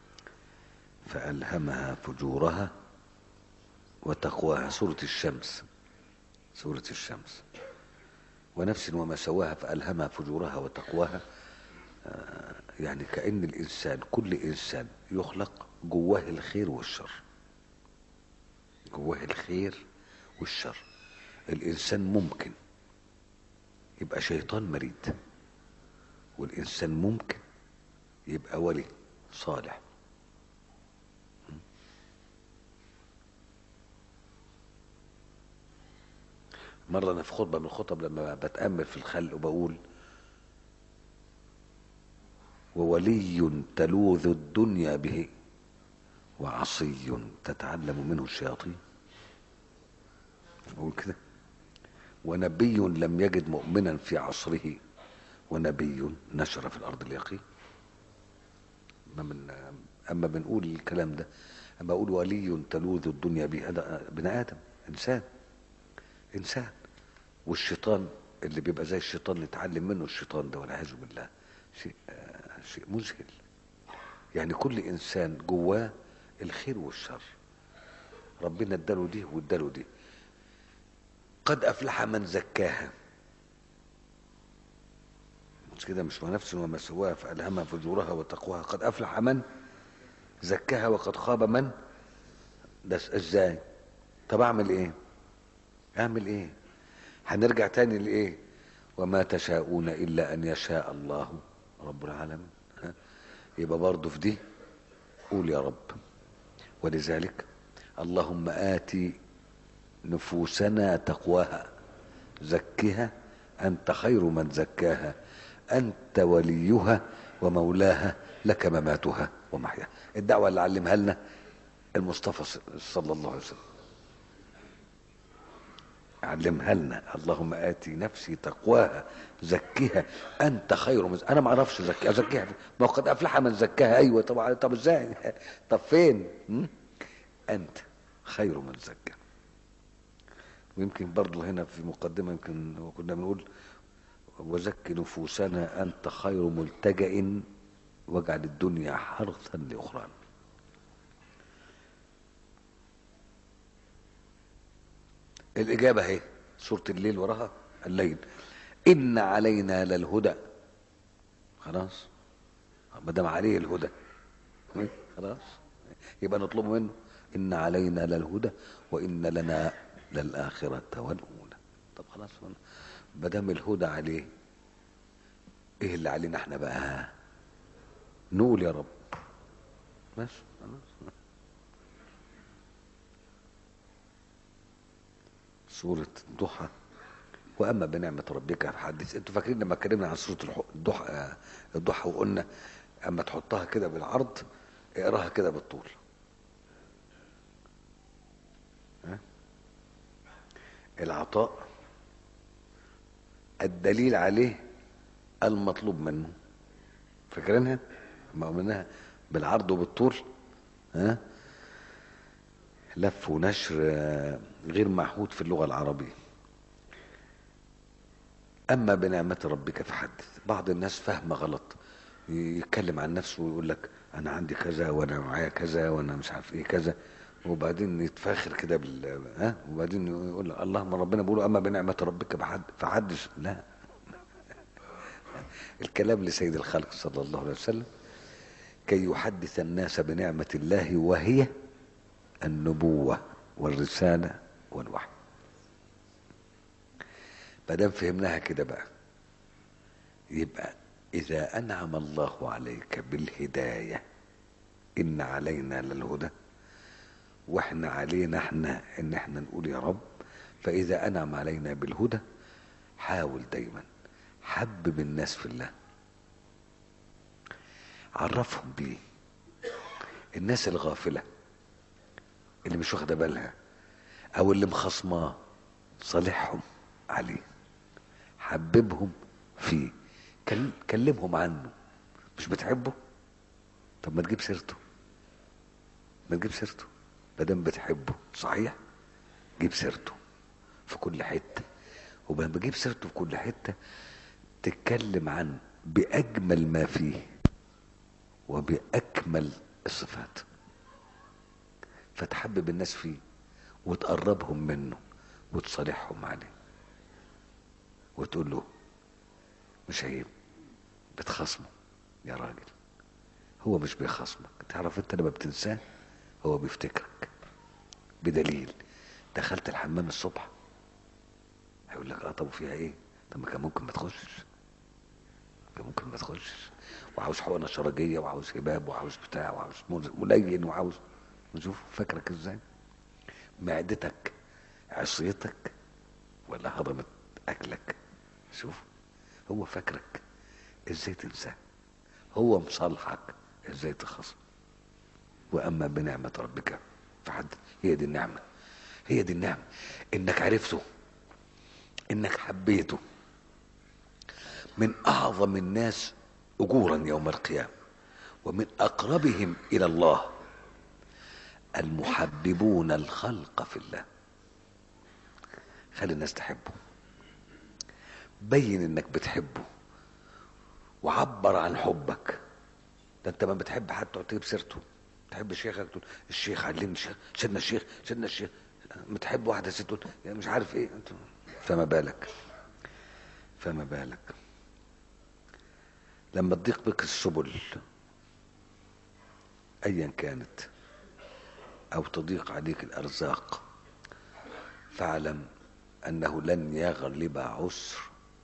S1: فألهمها فجورها وتقواها سورة الشمس سورة الشمس ونفس وما سواها فألهمها فجورها وتقواها آه، يعني كأن الإنسان كل إنسان يخلق جواه الخير والشر جواه الخير والشر الإنسان ممكن يبقى شيطان مريد والإنسان ممكن يبقى ولي صالح مرة أنا في خطبة من الخطب لما بتأمل في الخلق وبقول وولي تلوذ الدنيا به وعصي تتعلم منه الشياطين بقول كده ونبي لم يجد مؤمنا في عصره ونبي نشر في الارض اليقين اما من اما بنقول الكلام ده اما اقول ولي تلوذ الدنيا به هذا ابن ادم انسان انسان والشيطان اللي بيبقى زي الشيطان نتعلم منه الشيطان ده والعياذ بالله شيء آه شيء مذهل يعني كل انسان جواه الخير والشر ربنا اداله دي واداله دي قد افلح من زكاها مش كده مش نفس وما سواها فألهمها فجورها وتقواها قد أفلح من زكاها وقد خاب من ده ازاي طب اعمل ايه اعمل ايه هنرجع تاني لايه وما تشاءون الا ان يشاء الله رب العالمين ها؟ يبقى برضه في دي قول يا رب ولذلك اللهم آتي نفوسنا تقواها زكها أنت خير من زكاها أنت وليها ومولاها لك مماتها ومحياها الدعوة اللي علمها لنا المصطفى صلى الله عليه وسلم علمها لنا اللهم آتي نفسي تقواها زكيها أنت خير من أنا ما أعرفش زكيها أزكيها ما قد أفلح من زكاها أيوة طبعا طب إزاي طب فين م? أنت خير من زكاها ويمكن برضه هنا في مقدمة يمكن كنا بنقول وزك نفوسنا أنت خير ملتجأ واجعل الدنيا حرثا لأخرانا الإجابة اهي سورة الليل وراها الليل إن علينا للهدى خلاص ما دام عليه الهدى خلاص يبقى نطلب منه إن علينا للهدى وإن لنا للآخرة والأولى طب خلاص ما دام الهدى عليه ايه اللي علينا احنا بقى نقول يا رب بس خلاص سورة الضحى وأما بنعمة ربك فحدث انتوا فاكرين لما اتكلمنا عن سورة الضحى الضحى وقلنا أما تحطها كده بالعرض اقراها كده بالطول ها؟ العطاء الدليل عليه المطلوب منه فاكرينها ما قلناها بالعرض وبالطول ها لف ونشر غير معهود في اللغة العربية أما بنعمة ربك فحدث بعض الناس فهم غلط يتكلم عن نفسه ويقول لك أنا عندي كذا وأنا معايا كذا وأنا مش عارف إيه كذا وبعدين يتفاخر كده بال ها وبعدين يقول اللهم ربنا بيقول اما بنعمه ربك فحدث لا الكلام لسيد الخلق صلى الله عليه وسلم كي يحدث الناس بنعمه الله وهي النبوه والرساله والوحي ما دام فهمناها كده بقى يبقى اذا انعم الله عليك بالهدايه ان علينا للهدى واحنا علينا احنا ان احنا نقول يا رب فاذا انعم علينا بالهدى حاول دايما حبب الناس في الله عرفهم بيه الناس الغافلة اللي مش واخدة بالها او اللي مخصماه صالحهم عليه حببهم فيه كل- كلمهم عنه مش بتحبه طب ما تجيب سيرته ما تجيب سيرته ما دام بتحبه صحيح جيب سيرته في كل حته ولما بجيب سيرته في كل حته تتكلم عنه باجمل ما فيه وباكمل الصفات فتحبب الناس فيه وتقربهم منه وتصالحهم عليه وتقول له مش عيب بتخاصمه يا راجل هو مش بيخاصمك تعرف انت لما بتنساه هو بيفتكرك بدليل دخلت الحمام الصبح هيقول لك اه طب وفيها ايه طب ما كان ممكن ما تخشش كان ممكن ما تخشش وعاوز حقنه شرجيه وعاوز هباب وعاوز بتاع وعاوز ملين وعاوز نشوف فاكرك ازاي معدتك عصيتك ولا هضمت اكلك شوف هو فاكرك ازاي تنساه هو مصالحك ازاي تخصم واما بنعمه ربك فحد هي دي النعمه هي دي النعمه انك عرفته انك حبيته من اعظم الناس اجورا يوم القيامه ومن اقربهم الى الله المحببون الخلق في الله خلي الناس تحبه بين انك بتحبه وعبر عن حبك ده انت ما بتحب حد تقعد تجيب سيرته تحب شيخك تقول الشيخ علمني الشيخ سيدنا الشيخ سيدنا الشيخ بتحب واحده ست تقول يعني مش عارف ايه انت فما بالك فما بالك لما تضيق بك السبل ايا كانت او تضيق عليك الارزاق فاعلم انه لن يغلب عسر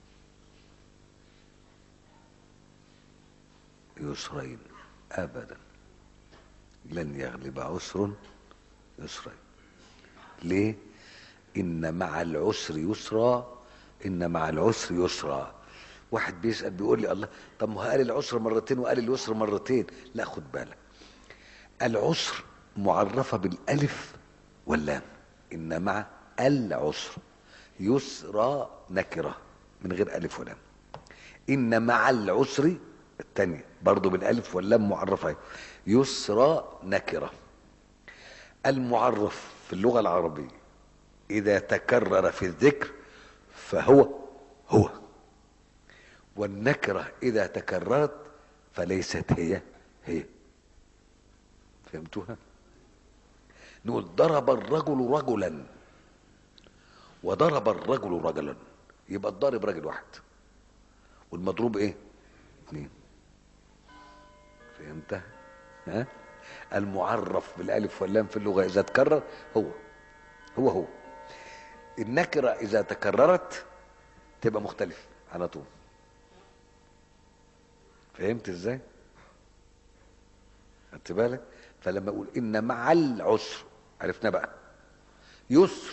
S1: يسرين ابدا لن يغلب عسر يسرين ليه ان مع العسر يسرا ان مع العسر يسرا واحد بيسال بيقول لي الله طب ما هو قال العسر مرتين وقال اليسر مرتين لا خد بالك العسر معرفه بالالف واللام ان مع العسر يسرى نكره من غير الف ولام ان مع العسر الثانيه برضه بالالف واللام معرفه يسرى نكره المعرف في اللغه العربيه اذا تكرر في الذكر فهو هو والنكره اذا تكررت فليست هي هي فهمتوها نقول ضرب الرجل رجلا وضرب الرجل رجلا يبقى الضارب راجل واحد والمضروب ايه اثنين فهمتها ها المعرف بالالف واللام في اللغه اذا تكرر هو هو هو النكره اذا تكررت تبقى مختلف على طول فهمت ازاي خدت بالك فلما اقول ان مع العسر عرفنا بقى يسر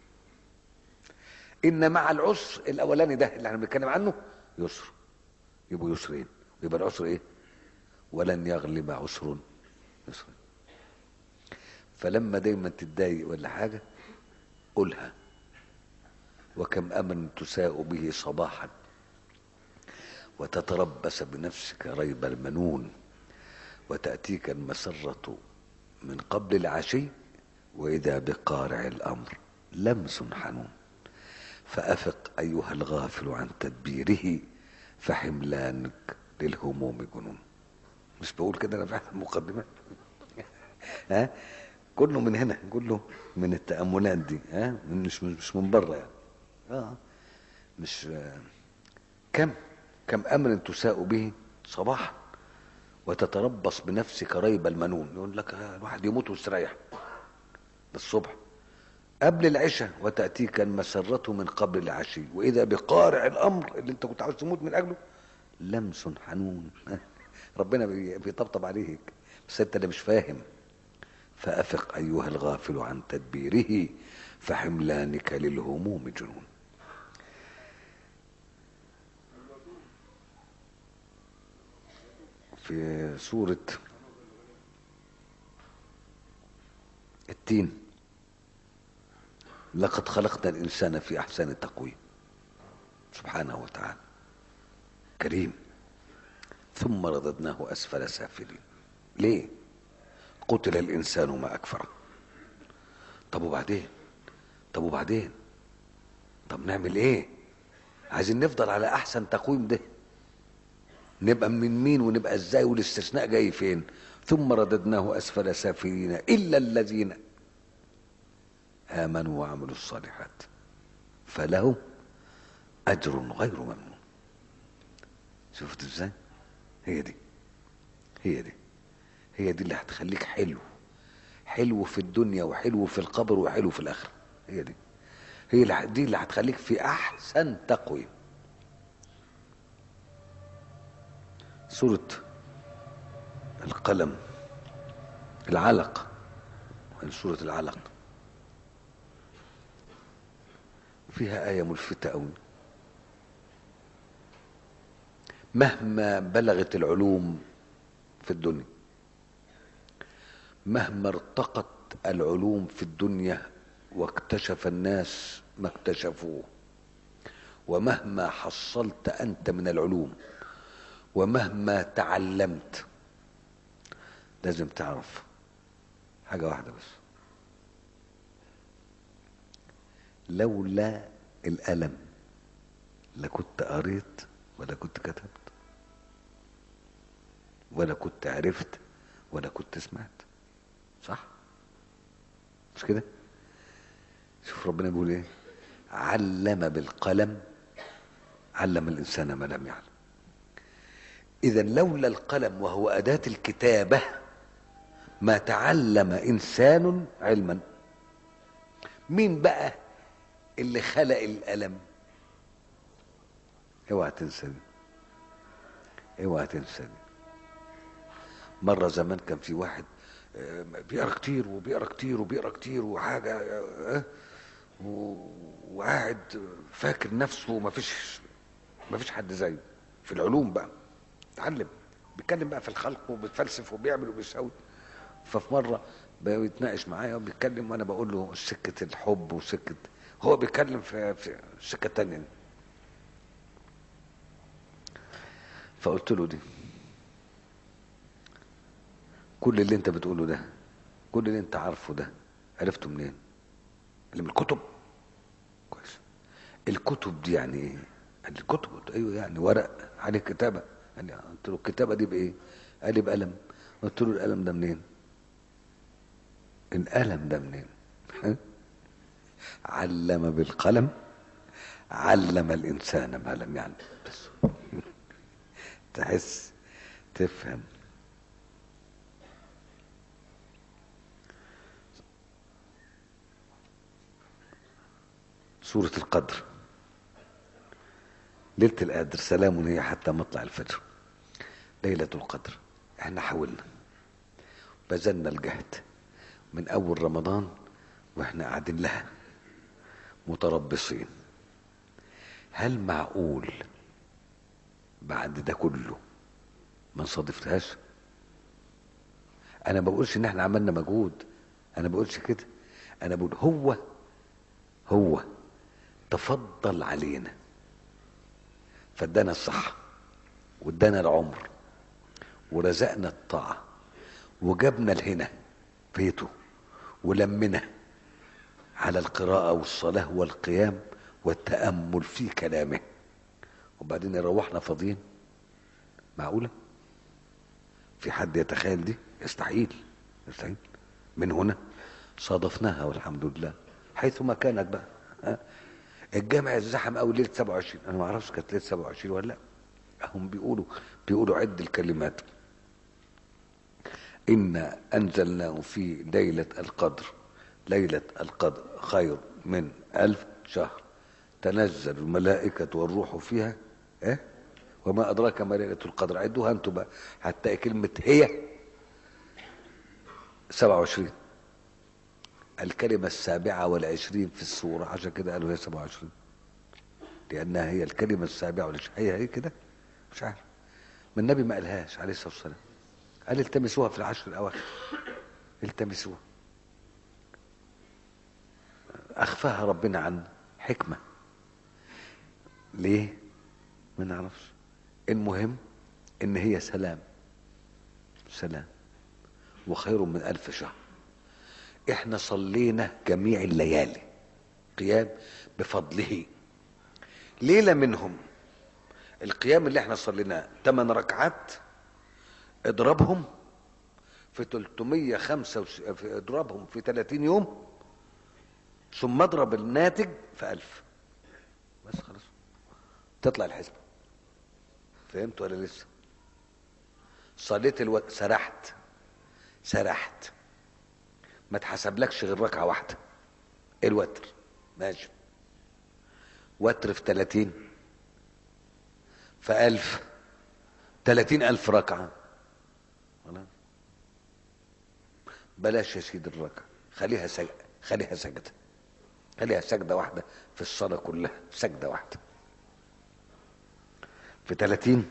S1: ان مع العسر الاولاني ده اللي احنا بنتكلم عنه يسر يبقوا يسرين يبقى العسر ايه ولن يغلب عسر يسر فلما دايما تتضايق ولا حاجه قولها وكم امن تساء به صباحا وتتربص بنفسك ريب المنون وتأتيك المسرة من قبل العشي وإذا بقارع الأمر لمس حنون فأفق أيها الغافل عن تدبيره فحملانك للهموم جنون مش بقول كده أنا فعلا مقدمة ها كله من هنا كله من التأملات دي ها مش مش من بره يعني اه مش آه. كم كم أمر تساء به صباحا وتتربص بنفسك ريب المنون يقول لك الواحد يموت ويستريح الصبح قبل العشاء وتأتيك المسرة من قبل العشي وإذا بقارع الأمر اللي أنت كنت عاوز تموت من أجله لمس حنون ربنا بيطبطب عليك بس أنت اللي مش فاهم فأفق أيها الغافل عن تدبيره فحملانك للهموم جنون في سورة التين لقد خلقنا الإنسان في أحسن تقويم سبحانه وتعالى كريم ثم رددناه أسفل سافلين ليه قتل الإنسان ما أكفره طب وبعدين طب وبعدين طب نعمل ايه عايزين نفضل على احسن تقويم ده نبقى من مين ونبقى ازاي والاستثناء جاي فين ثم رددناه اسفل سافلين الا الذين امنوا وعملوا الصالحات فلهم اجر غير ممنون شفت ازاي هي دي هي دي هي دي اللي هتخليك حلو حلو في الدنيا وحلو في القبر وحلو في الاخره هي دي هي اللي دي اللي هتخليك في احسن تقويم سورة القلم العلق سورة العلق فيها آية ملفتة أوي مهما بلغت العلوم في الدنيا مهما ارتقت العلوم في الدنيا واكتشف الناس ما اكتشفوه ومهما حصلت انت من العلوم ومهما تعلمت لازم تعرف حاجه واحده بس لولا الالم لكنت قريت ولا كنت كتبت ولا كنت عرفت ولا كنت سمعت صح مش كده شوف ربنا بيقول ايه علم بالقلم علم الانسان ما لم يعلم اذا لولا القلم وهو اداه الكتابه ما تعلم انسان علما مين بقى اللي خلق القلم اوعى تنسى دي اوعى تنسى دي مره زمان كان في واحد بيقرا كتير وبيقرا كتير وبيقرا كتير وحاجه وقاعد فاكر نفسه ما فيش ما فيش حد زيه في العلوم بقى اتعلم بيتكلم بقى في الخلق وبيتفلسف وبيعمل وبيسوي ففي مره بيتناقش معايا وبيتكلم وانا بقول له سكه الحب وسكه هو بيتكلم في, في السكه الثانيه فقلت له دي كل اللي انت بتقوله ده كل اللي انت عارفه ده عرفته منين اللي من الكتب كويس الكتب دي يعني ايه قال لي الكتب ايوه يعني ورق عليه كتابه قال لي قلت له الكتابه دي بايه قال لي بقلم قلت له القلم ده منين القلم ده منين علم بالقلم علم الانسان ما لم يعلم بس تحس تفهم سورة القدر ليلة القدر سلام هي حتى مطلع الفجر ليلة القدر احنا حاولنا بذلنا الجهد من اول رمضان واحنا قاعدين لها متربصين هل معقول بعد ده كله ما نصادفتهاش انا ما بقولش ان احنا عملنا مجهود انا ما بقولش كده انا بقول هو هو تفضل علينا فادانا الصحة وادانا العمر ورزقنا الطاعة وجابنا لهنا بيته ولمنا على القراءة والصلاة والقيام والتأمل في كلامه وبعدين يروحنا فاضيين معقولة في حد يتخيل دي يستحيل يستحيل من هنا صادفناها والحمد لله حيثما كانت بقى ها الجامع الزحم قوي ليله 27 انا ما اعرفش كانت ليله 27 ولا لا هم بيقولوا بيقولوا عد الكلمات إنا أنزلناه في ليلة القدر ليلة القدر خير من ألف شهر تنزل الملائكة والروح فيها إيه؟ وما أدراك ما ليلة القدر عدوها أنتم بقى حتى كلمة هي 27 الكلمة السابعة والعشرين في السورة عشان كده قالوا هي 27 لأنها هي الكلمة السابعة والعشرين هي هي كده مش عارف ما النبي ما قالهاش عليه الصلاه والسلام قال التمسوها في العشر الاواخر التمسوها اخفاها ربنا عن حكمه ليه ما نعرفش المهم ان هي سلام سلام وخير من الف شهر احنا صلينا جميع الليالي قيام بفضله ليلة منهم القيام اللي احنا صليناه 8 ركعات اضربهم في 305 في اضربهم في 30 يوم ثم اضرب الناتج في 1000 بس خلاص تطلع الحسبة فهمت ولا لسه صليت الوقت سرحت سرحت ما تحسبلكش غير ركعة واحدة الوتر ماشي وتر في 30 في 1000 30 ألف ركعة خلاص بلاش يا سيدي الركعة خليها سج... خليها سجدة خليها سجدة واحدة في الصلاة كلها سجدة واحدة في 30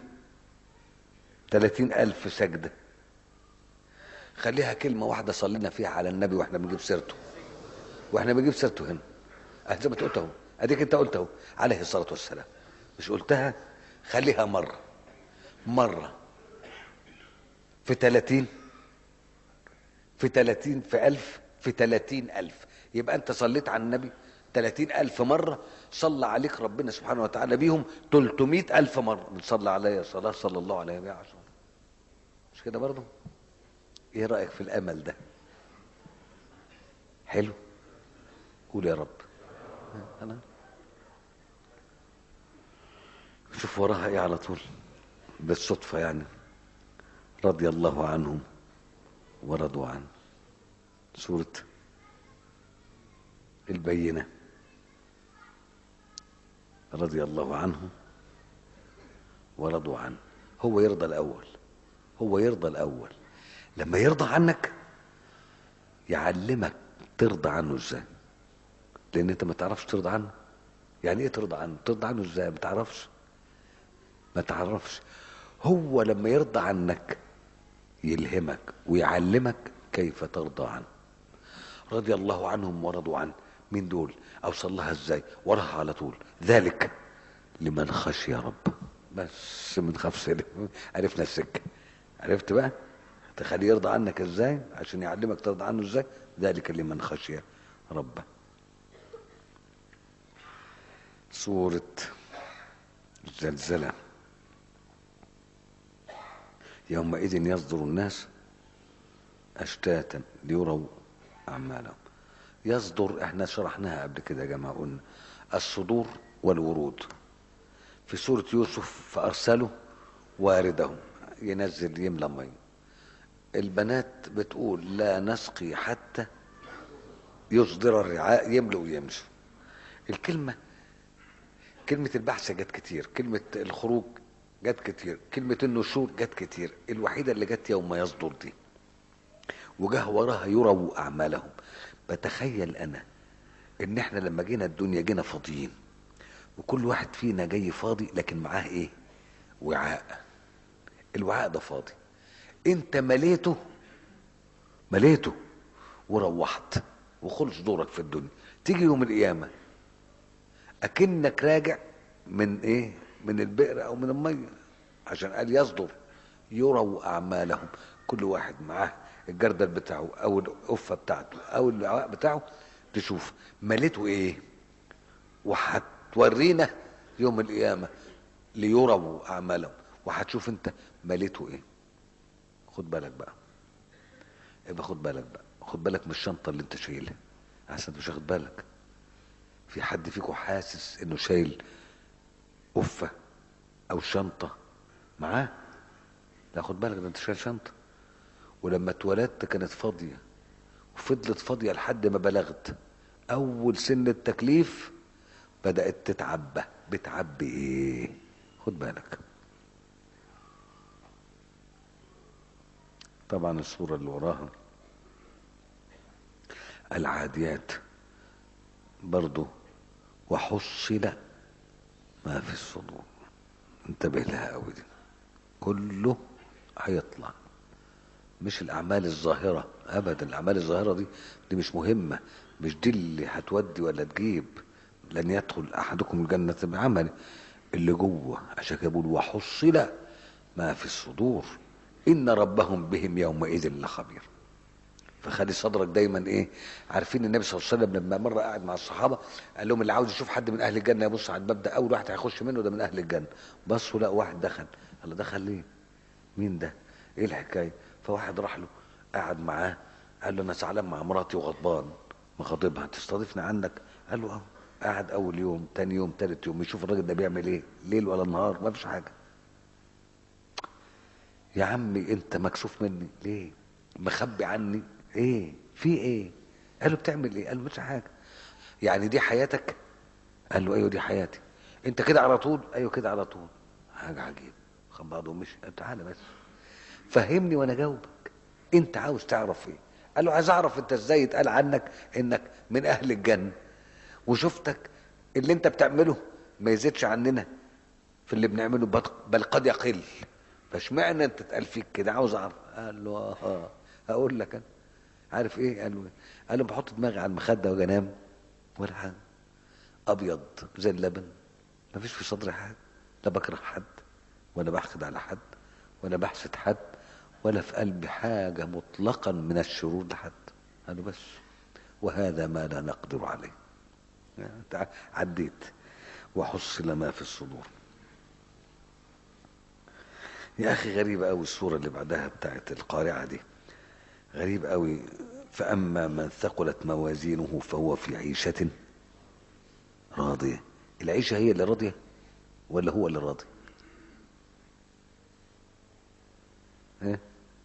S1: 30 ألف سجدة خليها كلمة واحدة صلينا فيها على النبي واحنا بنجيب سيرته واحنا بنجيب سيرته هنا أه زي ما أنت قلت اهو اديك انت قلت اهو عليه الصلاة والسلام مش قلتها خليها مرة مرة في 30 في 30 في ألف في 30 ألف يبقى أنت صليت على النبي 30 ألف مرة صلى عليك ربنا سبحانه وتعالى بيهم 300 ألف مرة بتصلى عليا صلاة صلى الله عليه وسلم مش كده برضه ايه رأيك في الأمل ده حلو قول يا رب أنا شوف وراها ايه على طول بالصدفة يعني رضي الله عنهم ورضوا عنه سورة البينة رضي الله عنه ورضوا عنه هو يرضى الأول هو يرضى الأول لما يرضى عنك يعلمك ترضى عنه ازاي لان انت ما تعرفش ترضى عنه يعني ايه ترضى عنه ترضى عنه ازاي ما تعرفش ما تعرفش هو لما يرضى عنك يلهمك ويعلمك كيف ترضى عنه رضي الله عنهم ورضوا عنه مين دول اوصل لها ازاي وراها على طول ذلك لمن خشي رب بس من خاف عرفنا السكه عرفت بقى تخليه يرضى عنك ازاي عشان يعلمك ترضى عنه ازاي ذلك لمن خشي ربه سورة الزلزلة يومئذ يصدر الناس أشتاتا ليروا أعمالهم يصدر احنا شرحناها قبل كده يا جماعة قلنا الصدور والورود في سورة يوسف فأرسلوا واردهم ينزل يملى ميه البنات بتقول لا نسقي حتى يصدر الرعاء يملوا ويمشوا الكلمة كلمة البحث جت كتير كلمة الخروج جت كتير كلمة النشور جت كتير الوحيدة اللي جت يوم يصدر دي وجه وراها يروا أعمالهم بتخيل أنا إن إحنا لما جينا الدنيا جينا فاضيين وكل واحد فينا جاي فاضي لكن معاه إيه وعاء الوعاء ده فاضي انت مليته مليته وروحت وخلص دورك في الدنيا تيجي يوم القيامة اكنك راجع من ايه من البئر او من المية عشان قال يصدر يروا اعمالهم كل واحد معاه الجردل بتاعه او القفة بتاعته او العواء بتاعه تشوف مليته ايه وهتورينا يوم القيامة ليروا اعمالهم وهتشوف انت مليته ايه خد بالك بقى يبقى خد بالك بقى خد بالك من الشنطه اللي انت شايلها احسن مش واخد بالك في حد فيكم حاسس انه شايل قفه او شنطه معاه لا خد بالك ده انت شايل شنطه ولما اتولدت كانت فاضيه وفضلت فاضيه لحد ما بلغت اول سن التكليف بدات تتعبى بتعبي ايه خد بالك طبعا الصورة اللي وراها العاديات برضو وحصل ما في الصدور انتبه لها قوي دي كله هيطلع مش الاعمال الظاهره ابدا الاعمال الظاهره دي دي مش مهمه مش دي اللي هتودي ولا تجيب لن يدخل احدكم الجنه بعمله اللي جوه عشان كده بيقول وحصل ما في الصدور ان ربهم بهم يومئذ لخبير فخلي صدرك دايما ايه عارفين النبي صلى الله عليه وسلم لما مره قاعد مع الصحابه قال لهم اللي عاوز يشوف حد من اهل الجنه يبص على الباب ده اول واحد هيخش منه ده من اهل الجنه بصوا لا واحد دخل قال دخل ليه مين ده ايه الحكايه فواحد راح له قعد معاه قال له انا زعلان مع مراتي وغضبان مغاضبها تستضيفني عندك قال له اه قعد اول يوم تاني يوم تالت يوم يشوف الراجل ده بيعمل ايه ليل ولا نهار ما فيش حاجه يا عمي انت مكسوف مني ليه مخبي عني ايه في ايه قال له بتعمل ايه قال له مش حاجه يعني دي حياتك قال له ايوه دي حياتي انت كده على طول ايوه كده على طول حاجه عجيبه خد بعضه ومشي قال تعالى بس فهمني وانا جاوبك انت عاوز تعرف ايه قال له عايز اعرف انت ازاي يتقال عنك انك من اهل الجنه وشفتك اللي انت بتعمله ما يزيدش عننا في اللي بنعمله بل قد يقل فاشمعنى انت تتقال فيك كده عاوز اعرف قال له اه هقول لك انا عارف ايه قال له قال له بحط دماغي على المخده واجي انام ولا حاجه ابيض زي اللبن ما فيش في صدري حاجه لا بكره حد ولا بحقد على حد ولا بحسد حد ولا في قلبي حاجة مطلقا من الشرور لحد قال له بس وهذا ما لا نقدر عليه يعني عديت وحصل ما في الصدور يا أخي غريبة أوي الصورة اللي بعدها بتاعت القارعة دي غريب أوي فأما من ثقلت موازينه فهو في عيشة راضية العيشة هي اللي راضية ولا هو اللي راضي ايه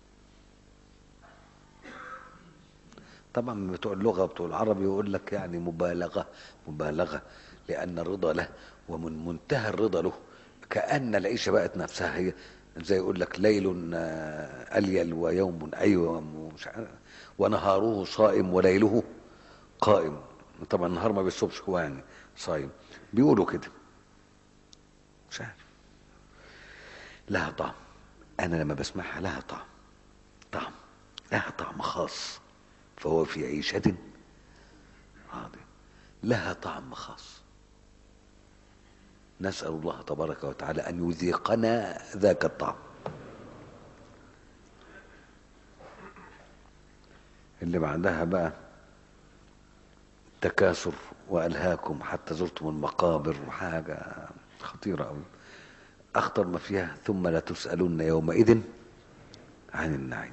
S1: طبعا بتوع اللغه بتوع العربي يقول لك يعني مبالغه مبالغه لان الرضا له ومن منتهى الرضا له كان العيشه بقت نفسها هي زي يقول لك ليل اليل ويوم ايوم ونهاره صائم وليله قائم طبعا النهار ما بيصومش هو يعني صايم بيقولوا كده مش عارف لها طعم انا لما بسمعها لها طعم طعم لها طعم خاص فهو في عيشة راضية لها طعم خاص نسأل الله تبارك وتعالى أن يذيقنا ذاك الطعم اللي بعدها بقى تكاثر وألهاكم حتى زرتم المقابر وحاجة خطيرة أوي أخطر ما فيها ثم لا تسألن يومئذ عن النعيم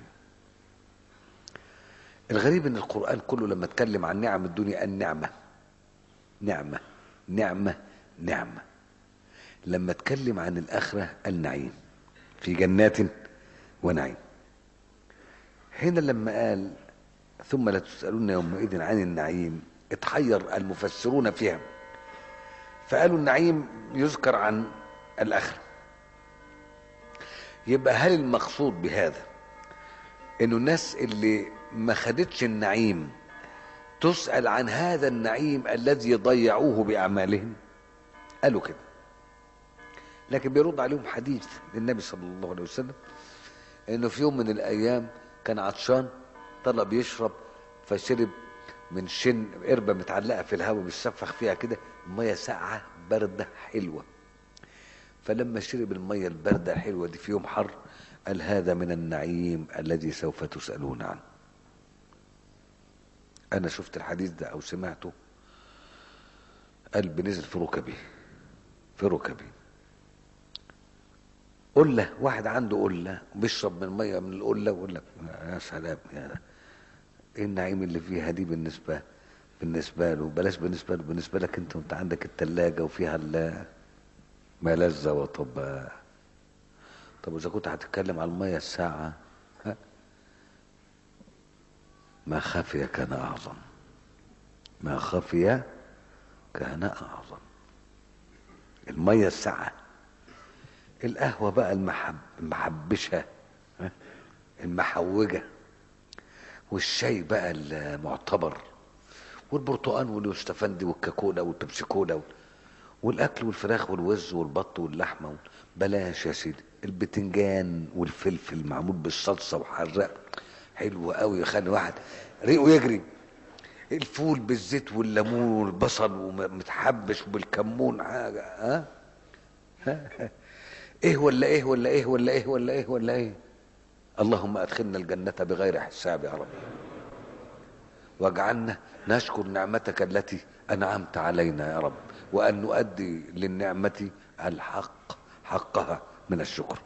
S1: الغريب ان القرآن كله لما اتكلم عن نعم الدنيا النعمة نعمة نعمة نعمة لما اتكلم عن الآخرة النعيم في جنات ونعيم هنا لما قال ثم لا تسألون يومئذ عن النعيم اتحير المفسرون فيها فقالوا النعيم يذكر عن الآخرة يبقى هل المقصود بهذا انه الناس اللي ما خدتش النعيم تسأل عن هذا النعيم الذي ضيعوه بأعمالهم قالوا كده لكن بيرد عليهم حديث للنبي صلى الله عليه وسلم انه في يوم من الايام كان عطشان طلب يشرب فشرب من شن قربة متعلقة في الهواء بيسفخ فيها كده مية ساقعة باردة حلوة فلما شرب المية الباردة الحلوة دي في يوم حر قال هذا من النعيم الذي سوف تسألون عنه أنا شفت الحديث ده أو سمعته قلبي نزل في ركبي في ركبي قلة واحد عنده قلة بيشرب من مية من القلة ويقول لك يا سلام يا ايه النعيم اللي فيها دي بالنسبة بالنسبة له بلاش بالنسبة له بالنسبة لك انت وانت عندك التلاجة وفيها ما لذة وطب طب اذا كنت هتتكلم على المية الساعة ها ما خفي كان اعظم ما خفي كان اعظم المية الساعة القهوة بقى المحب المحبشة المحوجة والشاي بقى المعتبر والبرتقال واليوستفندي والكاكولا والبيبسي كولا والاكل والفراخ والوز والبط واللحمه بلاش يا سيدي البتنجان والفلفل معمول بالصلصه وحراق حلو قوي يخلي واحد ريقه يجري الفول بالزيت والليمون والبصل ومتحبش بالكمون حاجه ها ها ايه ولا ايه ولا ايه ولا ايه ولا ايه ولا ايه اللهم ادخلنا الجنه بغير حساب يا رب واجعلنا نشكر نعمتك التي انعمت علينا يا رب وان نؤدي للنعمه الحق حقها من الشكر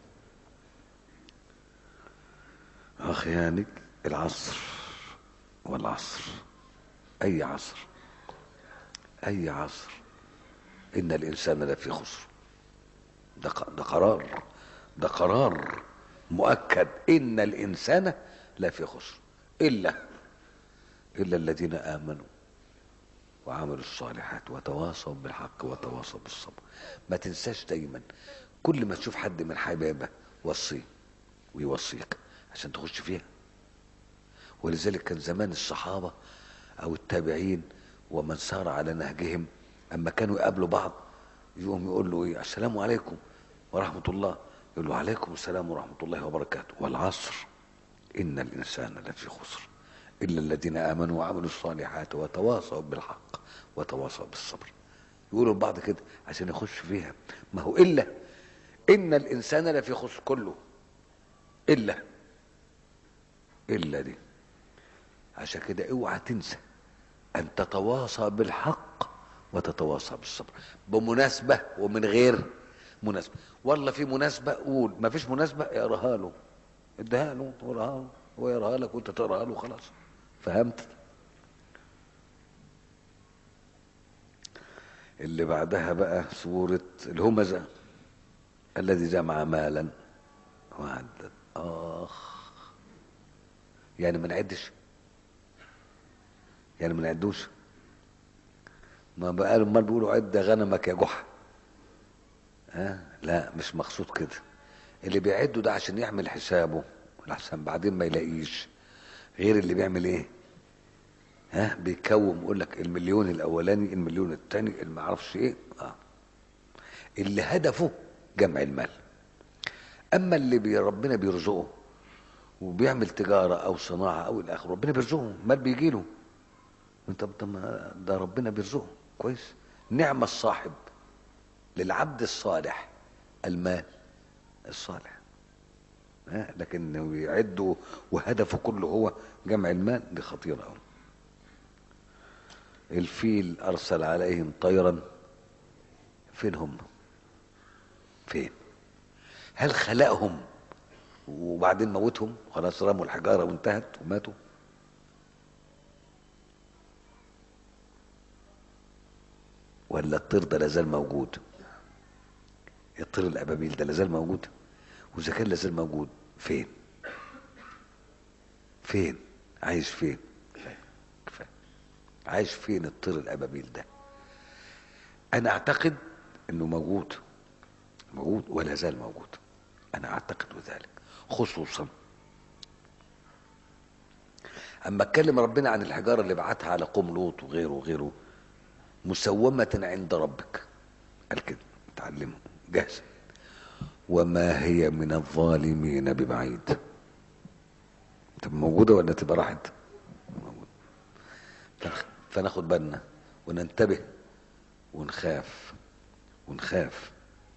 S1: اخيانك العصر والعصر اي عصر اي عصر ان الانسان لفي خسر ده ق- ده قرار ده قرار مؤكد ان الانسان لفي خسر الا الا الذين امنوا وعملوا الصالحات وتواصوا بالحق وتواصوا بالصبر ما تنساش دايما كل ما تشوف حد من حبايبه وصيه ويوصيك عشان تخش فيها ولذلك كان زمان الصحابة أو التابعين ومن سار على نهجهم أما كانوا يقابلوا بعض يقوم يقول له إيه السلام عليكم ورحمة الله يقول له عليكم السلام ورحمة الله وبركاته والعصر إن الإنسان لفي خسر إلا الذين آمنوا وعملوا الصالحات وتواصوا بالحق وتواصوا بالصبر يقولوا لبعض كده عشان يخش فيها ما هو إلا إن الإنسان لفي خسر كله إلا إلا دي عشان كده اوعى تنسى ان تتواصى بالحق وتتواصى بالصبر بمناسبة ومن غير مناسبة والله في مناسبة قول ما فيش مناسبة اقراها له اديها له واقراها له هو يقراها لك وانت تقراها له خلاص فهمت اللي بعدها بقى سورة الهمزة الذي جمع مالا وعدد اخ يعني ما نعدش يعني ما نعدوش ما بقى امال بيقولوا عد غنمك يا جحا ها لا مش مقصود كده اللي بيعده ده عشان يعمل حسابه لحسن بعدين ما يلاقيش غير اللي بيعمل ايه ها بيكوم يقول لك المليون الاولاني المليون الثاني اللي ما اعرفش ايه اه اللي هدفه جمع المال اما اللي بي ربنا بيرزقه وبيعمل تجاره او صناعه او الى اخره ربنا بيرزقه مال بيجي له انت طب ما ده ربنا بيرزقه كويس نعم الصاحب للعبد الصالح المال الصالح ها لكن يعده وهدفه كله هو جمع المال دي خطيره قوي الفيل ارسل عليهم طيرا فين هم فين هل خلقهم وبعدين موتهم خلاص رموا الحجاره وانتهت وماتوا ولا الطير ده لازال موجود الطير الابابيل ده لازال موجود واذا كان لازال موجود فين فين عايش فين كفايه كفايه عايش فين الطير الابابيل ده انا اعتقد انه موجود موجود ولا زال موجود انا اعتقد ذلك خصوصا اما اتكلم ربنا عن الحجاره اللي بعتها على قوم لوط وغيره وغيره مسومة عند ربك قال كده اتعلمه جاهزة وما هي من الظالمين ببعيد طب موجودة ولا تبقى راحت موجودة فنخ- فناخد بالنا وننتبه ونخاف ونخاف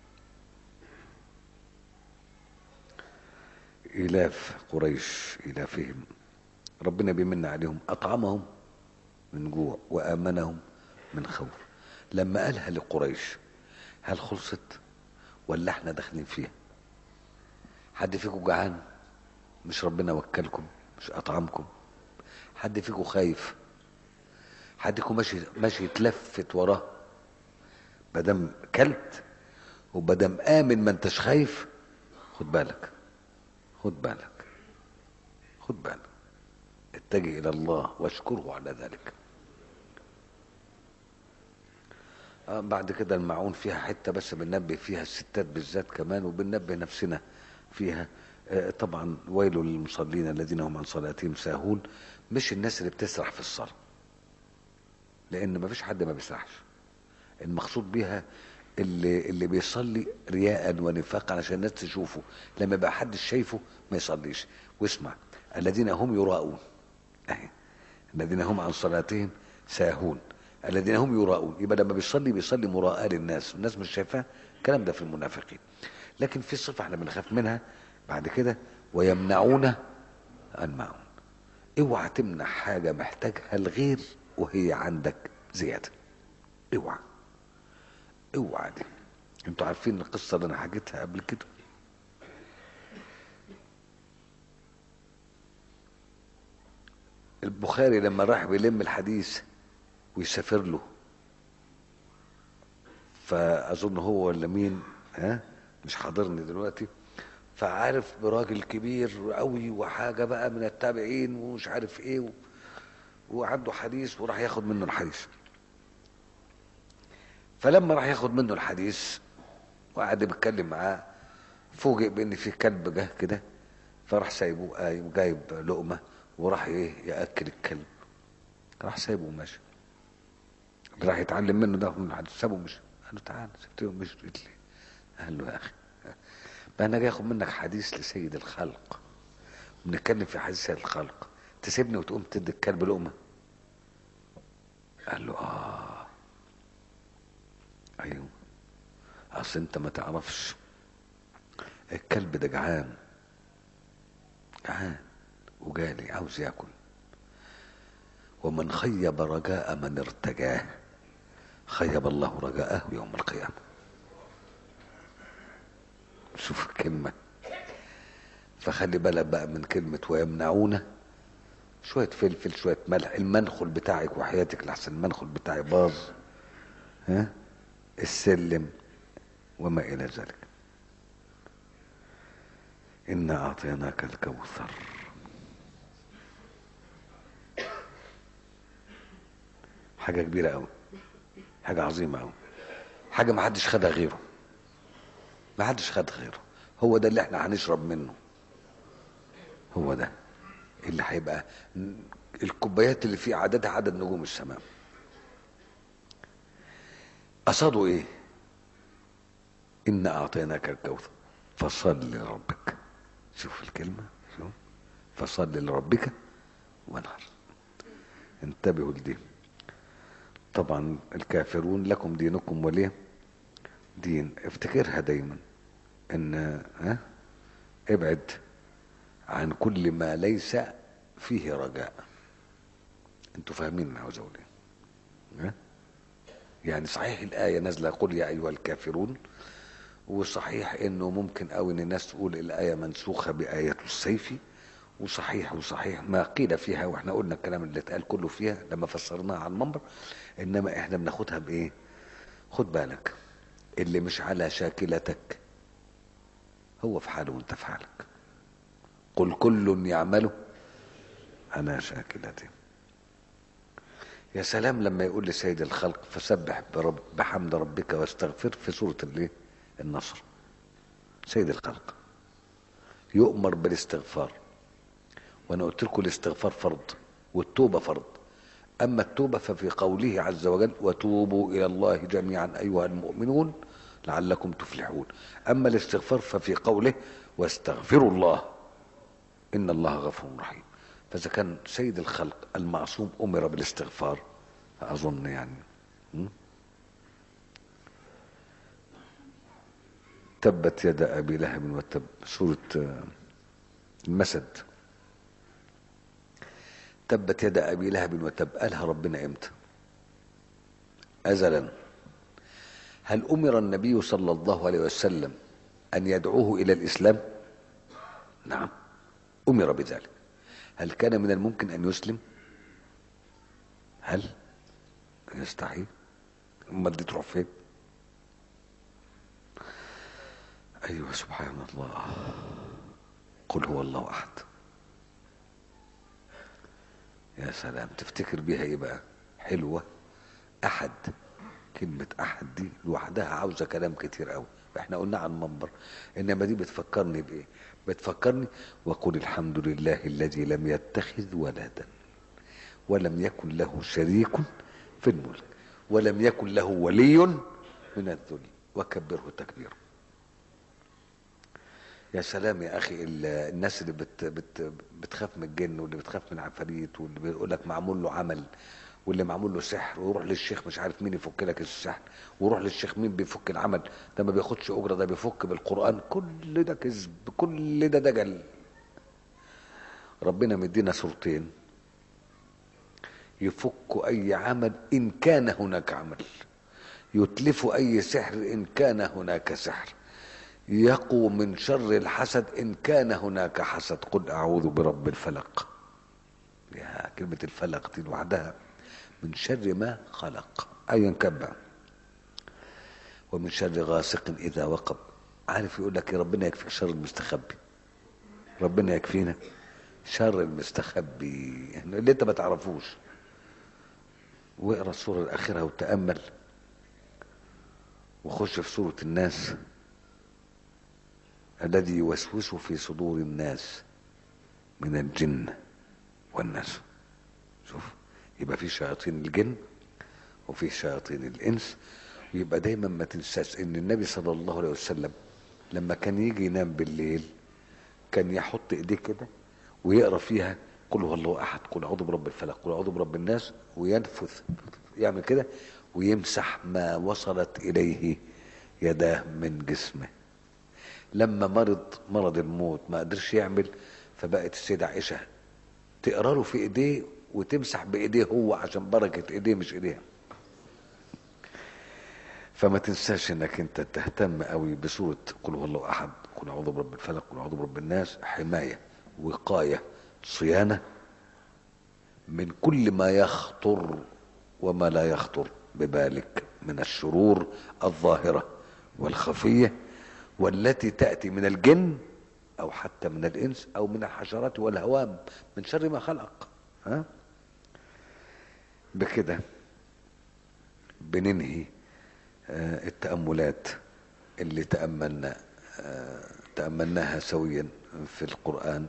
S1: إلاف قريش إلافهم ربنا بيمن عليهم أطعمهم من جوع وآمنهم من خوف لما قالها لقريش هل خلصت ولا احنا داخلين فيها حد فيكم جعان مش ربنا وكلكم مش أطعمكم حد فيكم خايف حد فيكم ماشي ماشي يتلفت وراه مادام كلت ومادام آمن ما انتش خايف خد بالك خد بالك خد بالك اتجه الى الله واشكره على ذلك آه بعد كده المعون فيها حته بس بننبه فيها الستات بالذات كمان وبننبه نفسنا فيها آه طبعا ويل للمصلين الذين هم عن صلاتهم ساهون مش الناس اللي بتسرح في الصلاه لان ما فيش حد ما بيسرحش المقصود بها اللي اللي بيصلي رياء ونفاقا عشان الناس تشوفه لما يبقى حد شايفه ما يصليش واسمع الذين هم يراءون اهي الذين هم عن صلاتهم ساهون الذين هم يراءون يبقى لما بيصلي بيصلي مراءة للناس الناس مش شايفاه الكلام ده في المنافقين لكن في صفة احنا بنخاف منها بعد كده ويمنعون المعون اوعى تمنع حاجة محتاجها الغير وهي عندك زيادة اوعى اوعى دي انتوا عارفين القصة اللي انا حكيتها قبل كده البخاري لما راح بيلم الحديث ويسافر له فاظن هو ولا مين ها مش حاضرني دلوقتي فعارف براجل كبير قوي وحاجه بقى من التابعين ومش عارف ايه و... وعنده حديث وراح ياخد منه الحديث فلما راح ياخد منه الحديث وقعد بيتكلم معاه فوجئ بان في كلب جه كده فراح سايبه قايم جايب لقمه وراح ايه ياكل الكلب راح سايبه وماشي راح يتعلم منه ده من الحديث سابه مش قال له تعالى سبته مش قلت لي قال له يا اخي ما انا جاي اخد منك حديث لسيد الخلق بنتكلم في حديث سيد الخلق تسيبني وتقوم تدي الكلب لقمه قال له اه ايوه اصل انت ما تعرفش الكلب ده جعان جعان وجالي عاوز ياكل ومن خيب رجاء من ارتجاه خيب الله رجاءه يوم القيامة شوف الكلمة فخلي بالك بقى من كلمة ويمنعون شوية فلفل شوية ملح المنخل بتاعك وحياتك لحسن المنخل بتاعي باظ ها السلم وما إلى ذلك إنا أعطيناك الكوثر حاجة كبيرة أوي حاجة عظيمة أوي حاجة ما حدش خدها غيره ما حدش خد غيره هو ده اللي احنا هنشرب منه هو ده اللي هيبقى الكوبايات اللي فيه عددها عدد نجوم السماء قصده ايه إنا أعطيناك الكوثر فصل لربك شوف الكلمة شوف فصل لربك وانحر انتبهوا لدي طبعا الكافرون لكم دينكم ولي دين افتكرها دايما ان ها ابعد عن كل ما ليس فيه رجاء انتوا فاهمين انا عاوز اقول ايه ها؟ يعني صحيح الايه نازله قل يا ايها الكافرون وصحيح انه ممكن قوي ان الناس تقول الايه منسوخه بايه السيف وصحيح وصحيح ما قيل فيها واحنا قلنا الكلام اللي اتقال كله فيها لما فسرناها على المنبر انما احنا بناخدها بايه خد بالك اللي مش على شاكلتك هو في حاله وانت في حالك قل كل يعمل على شاكلته يا سلام لما يقول لسيد الخلق فسبح برب بحمد ربك واستغفر في سورة الايه النصر سيد الخلق يؤمر بالاستغفار وانا قلت لكم الاستغفار فرض والتوبة فرض اما التوبة ففي قوله عز وجل وتوبوا الى الله جميعا ايها المؤمنون لعلكم تفلحون اما الاستغفار ففي قوله واستغفروا الله ان الله غفور رحيم فاذا كان سيد الخلق المعصوم امر بالاستغفار اظن يعني م? تبت يد ابي لهب وتب سوره المسد تبت يد ابي لهب وتب قالها ربنا امتى ازلا هل امر النبي صلى الله عليه وسلم ان يدعوه الى الاسلام نعم امر بذلك هل كان من الممكن ان يسلم هل يستحيل امال دي تروح فين ايوه سبحان الله قل هو الله احد يا سلام تفتكر بيها ايه بقى حلوه احد كلمة أحد دي لوحدها عاوزة كلام كتير قوي احنا قلنا عن منبر إنما دي بتفكرني بإيه بتفكرني وقل الحمد لله الذي لم يتخذ ولدا ولم يكن له شريك في الملك ولم يكن له ولي من الذل وكبره تكبيرا يا سلام يا اخي ال- الناس اللي بت بت بتخاف من الجن واللي بتخاف من العفاريت واللي بيقول لك معمول له عمل واللي معمول له سحر ويروح للشيخ مش عارف مين يفك لك السحر ويروح للشيخ مين بيفك العمل ده ما بياخدش اجره ده بيفك بالقران كل ده كذب كل ده دجل ربنا مدينا صورتين يفك اي عمل ان كان هناك عمل يتلف اي سحر ان كان هناك سحر يقو من شر الحسد ان كان هناك حسد قل اعوذ برب الفلق يا كلمة الفلق دي لوحدها من شر ما خلق ايا كان بقى ومن شر غاسق اذا وقب عارف يقول لك يا ربنا يكفيك شر المستخبي ربنا يكفينا شر المستخبي اللي انت ما تعرفوش واقرا السوره الاخيره وتامل وخش في سوره الناس الذي يوسوس في صدور الناس من الجن والناس شوف يبقى في شياطين الجن وفي شياطين الانس ويبقى دايما ما تنساش ان النبي صلى الله عليه وسلم لما كان يجي ينام بالليل كان يحط ايديه كده ويقرا فيها قل هو الله احد قل اعوذ برب الفلق قل اعوذ برب الناس وينفث يعمل كده ويمسح ما وصلت اليه يداه من جسمه لما مرض مرض الموت ما قدرش يعمل فبقت السيدة عائشة تقرا له في ايديه وتمسح بايديه هو عشان بركة ايديه مش ايديها فما تنساش انك انت تهتم قوي بسورة قل هو الله احد قل اعوذ برب الفلق قل اعوذ برب الناس حماية وقاية صيانة من كل ما يخطر وما لا يخطر ببالك من الشرور الظاهرة والخفية والتي تأتي من الجن أو حتى من الإنس أو من الحشرات والهوام من شر ما خلق ها بكده بننهي آه، التأملات اللي تأملنا آه، تأملناها سويا في القرآن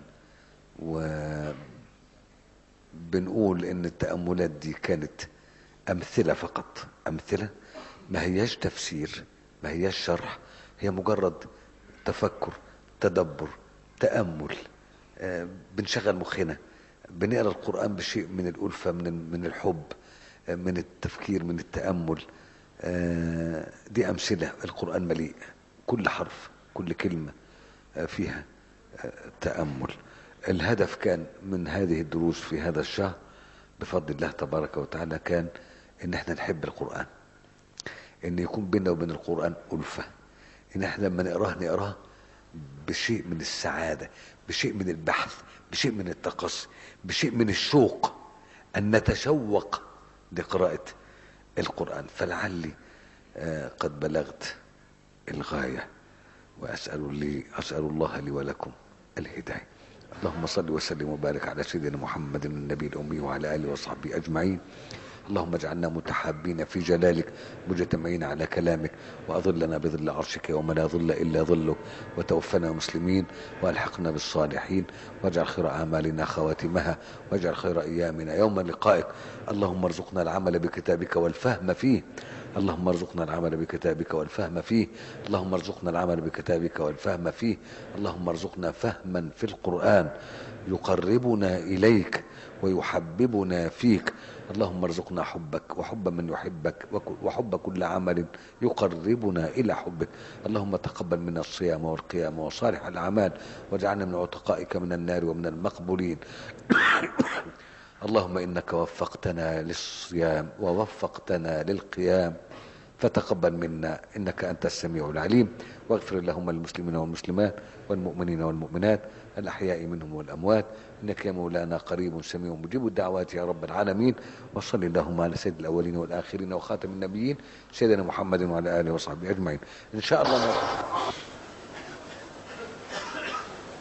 S1: وبنقول إن التأملات دي كانت أمثلة فقط أمثلة ما هياش تفسير ما هياش شرح هي مجرد تفكر تدبر تأمل آه، بنشغل مخنا بنقرا القرآن بشيء من الألفة من من الحب آه، من التفكير من التأمل آه، دي أمثلة القرآن مليء كل حرف كل كلمة آه، فيها آه، تأمل الهدف كان من هذه الدروس في هذا الشهر بفضل الله تبارك وتعالى كان ان احنا نحب القرآن ان يكون بيننا وبين القرآن ألفة ان احنا لما نقراه نقراه بشيء من السعادة بشيء من البحث بشيء من التقصي بشيء من الشوق ان نتشوق لقراءة القرآن فلعلي آه، قد بلغت الغاية وأسأل لي أسأل الله لي ولكم الهداية اللهم صل وسلم وبارك على سيدنا محمد النبي الأمي وعلى آله وصحبه أجمعين اللهم اجعلنا متحابين في جلالك مجتمعين على كلامك وأظلنا بظل عرشك يوم لا ظل إلا ظلك وتوفنا مسلمين وألحقنا بالصالحين واجعل خير أعمالنا خواتمها واجعل خير أيامنا يوم لقائك اللهم ارزقنا العمل بكتابك والفهم فيه اللهم ارزقنا العمل بكتابك والفهم فيه اللهم ارزقنا العمل بكتابك والفهم فيه اللهم ارزقنا فهما في القرآن يقربنا إليك ويحببنا فيك اللهم ارزقنا حبك وحب من يحبك وك- وحب كل عمل يقربنا إلى حبك اللهم تقبل منا الصيام والقيام وصالح الأعمال واجعلنا من عتقائك من النار ومن المقبولين اللهم إنك وفقتنا للصيام ووفقتنا للقيام فتقبل منا إنك أنت السميع العليم واغفر اللهم للمسلمين والمسلمات والمؤمنين والمؤمنات الأحياء منهم والأموات إنك يا مولانا قريب سميع مجيب الدعوات يا رب العالمين وصل اللهم على سيد الأولين والآخرين وخاتم النبيين سيدنا محمد وعلى آله وصحبه أجمعين إن شاء الله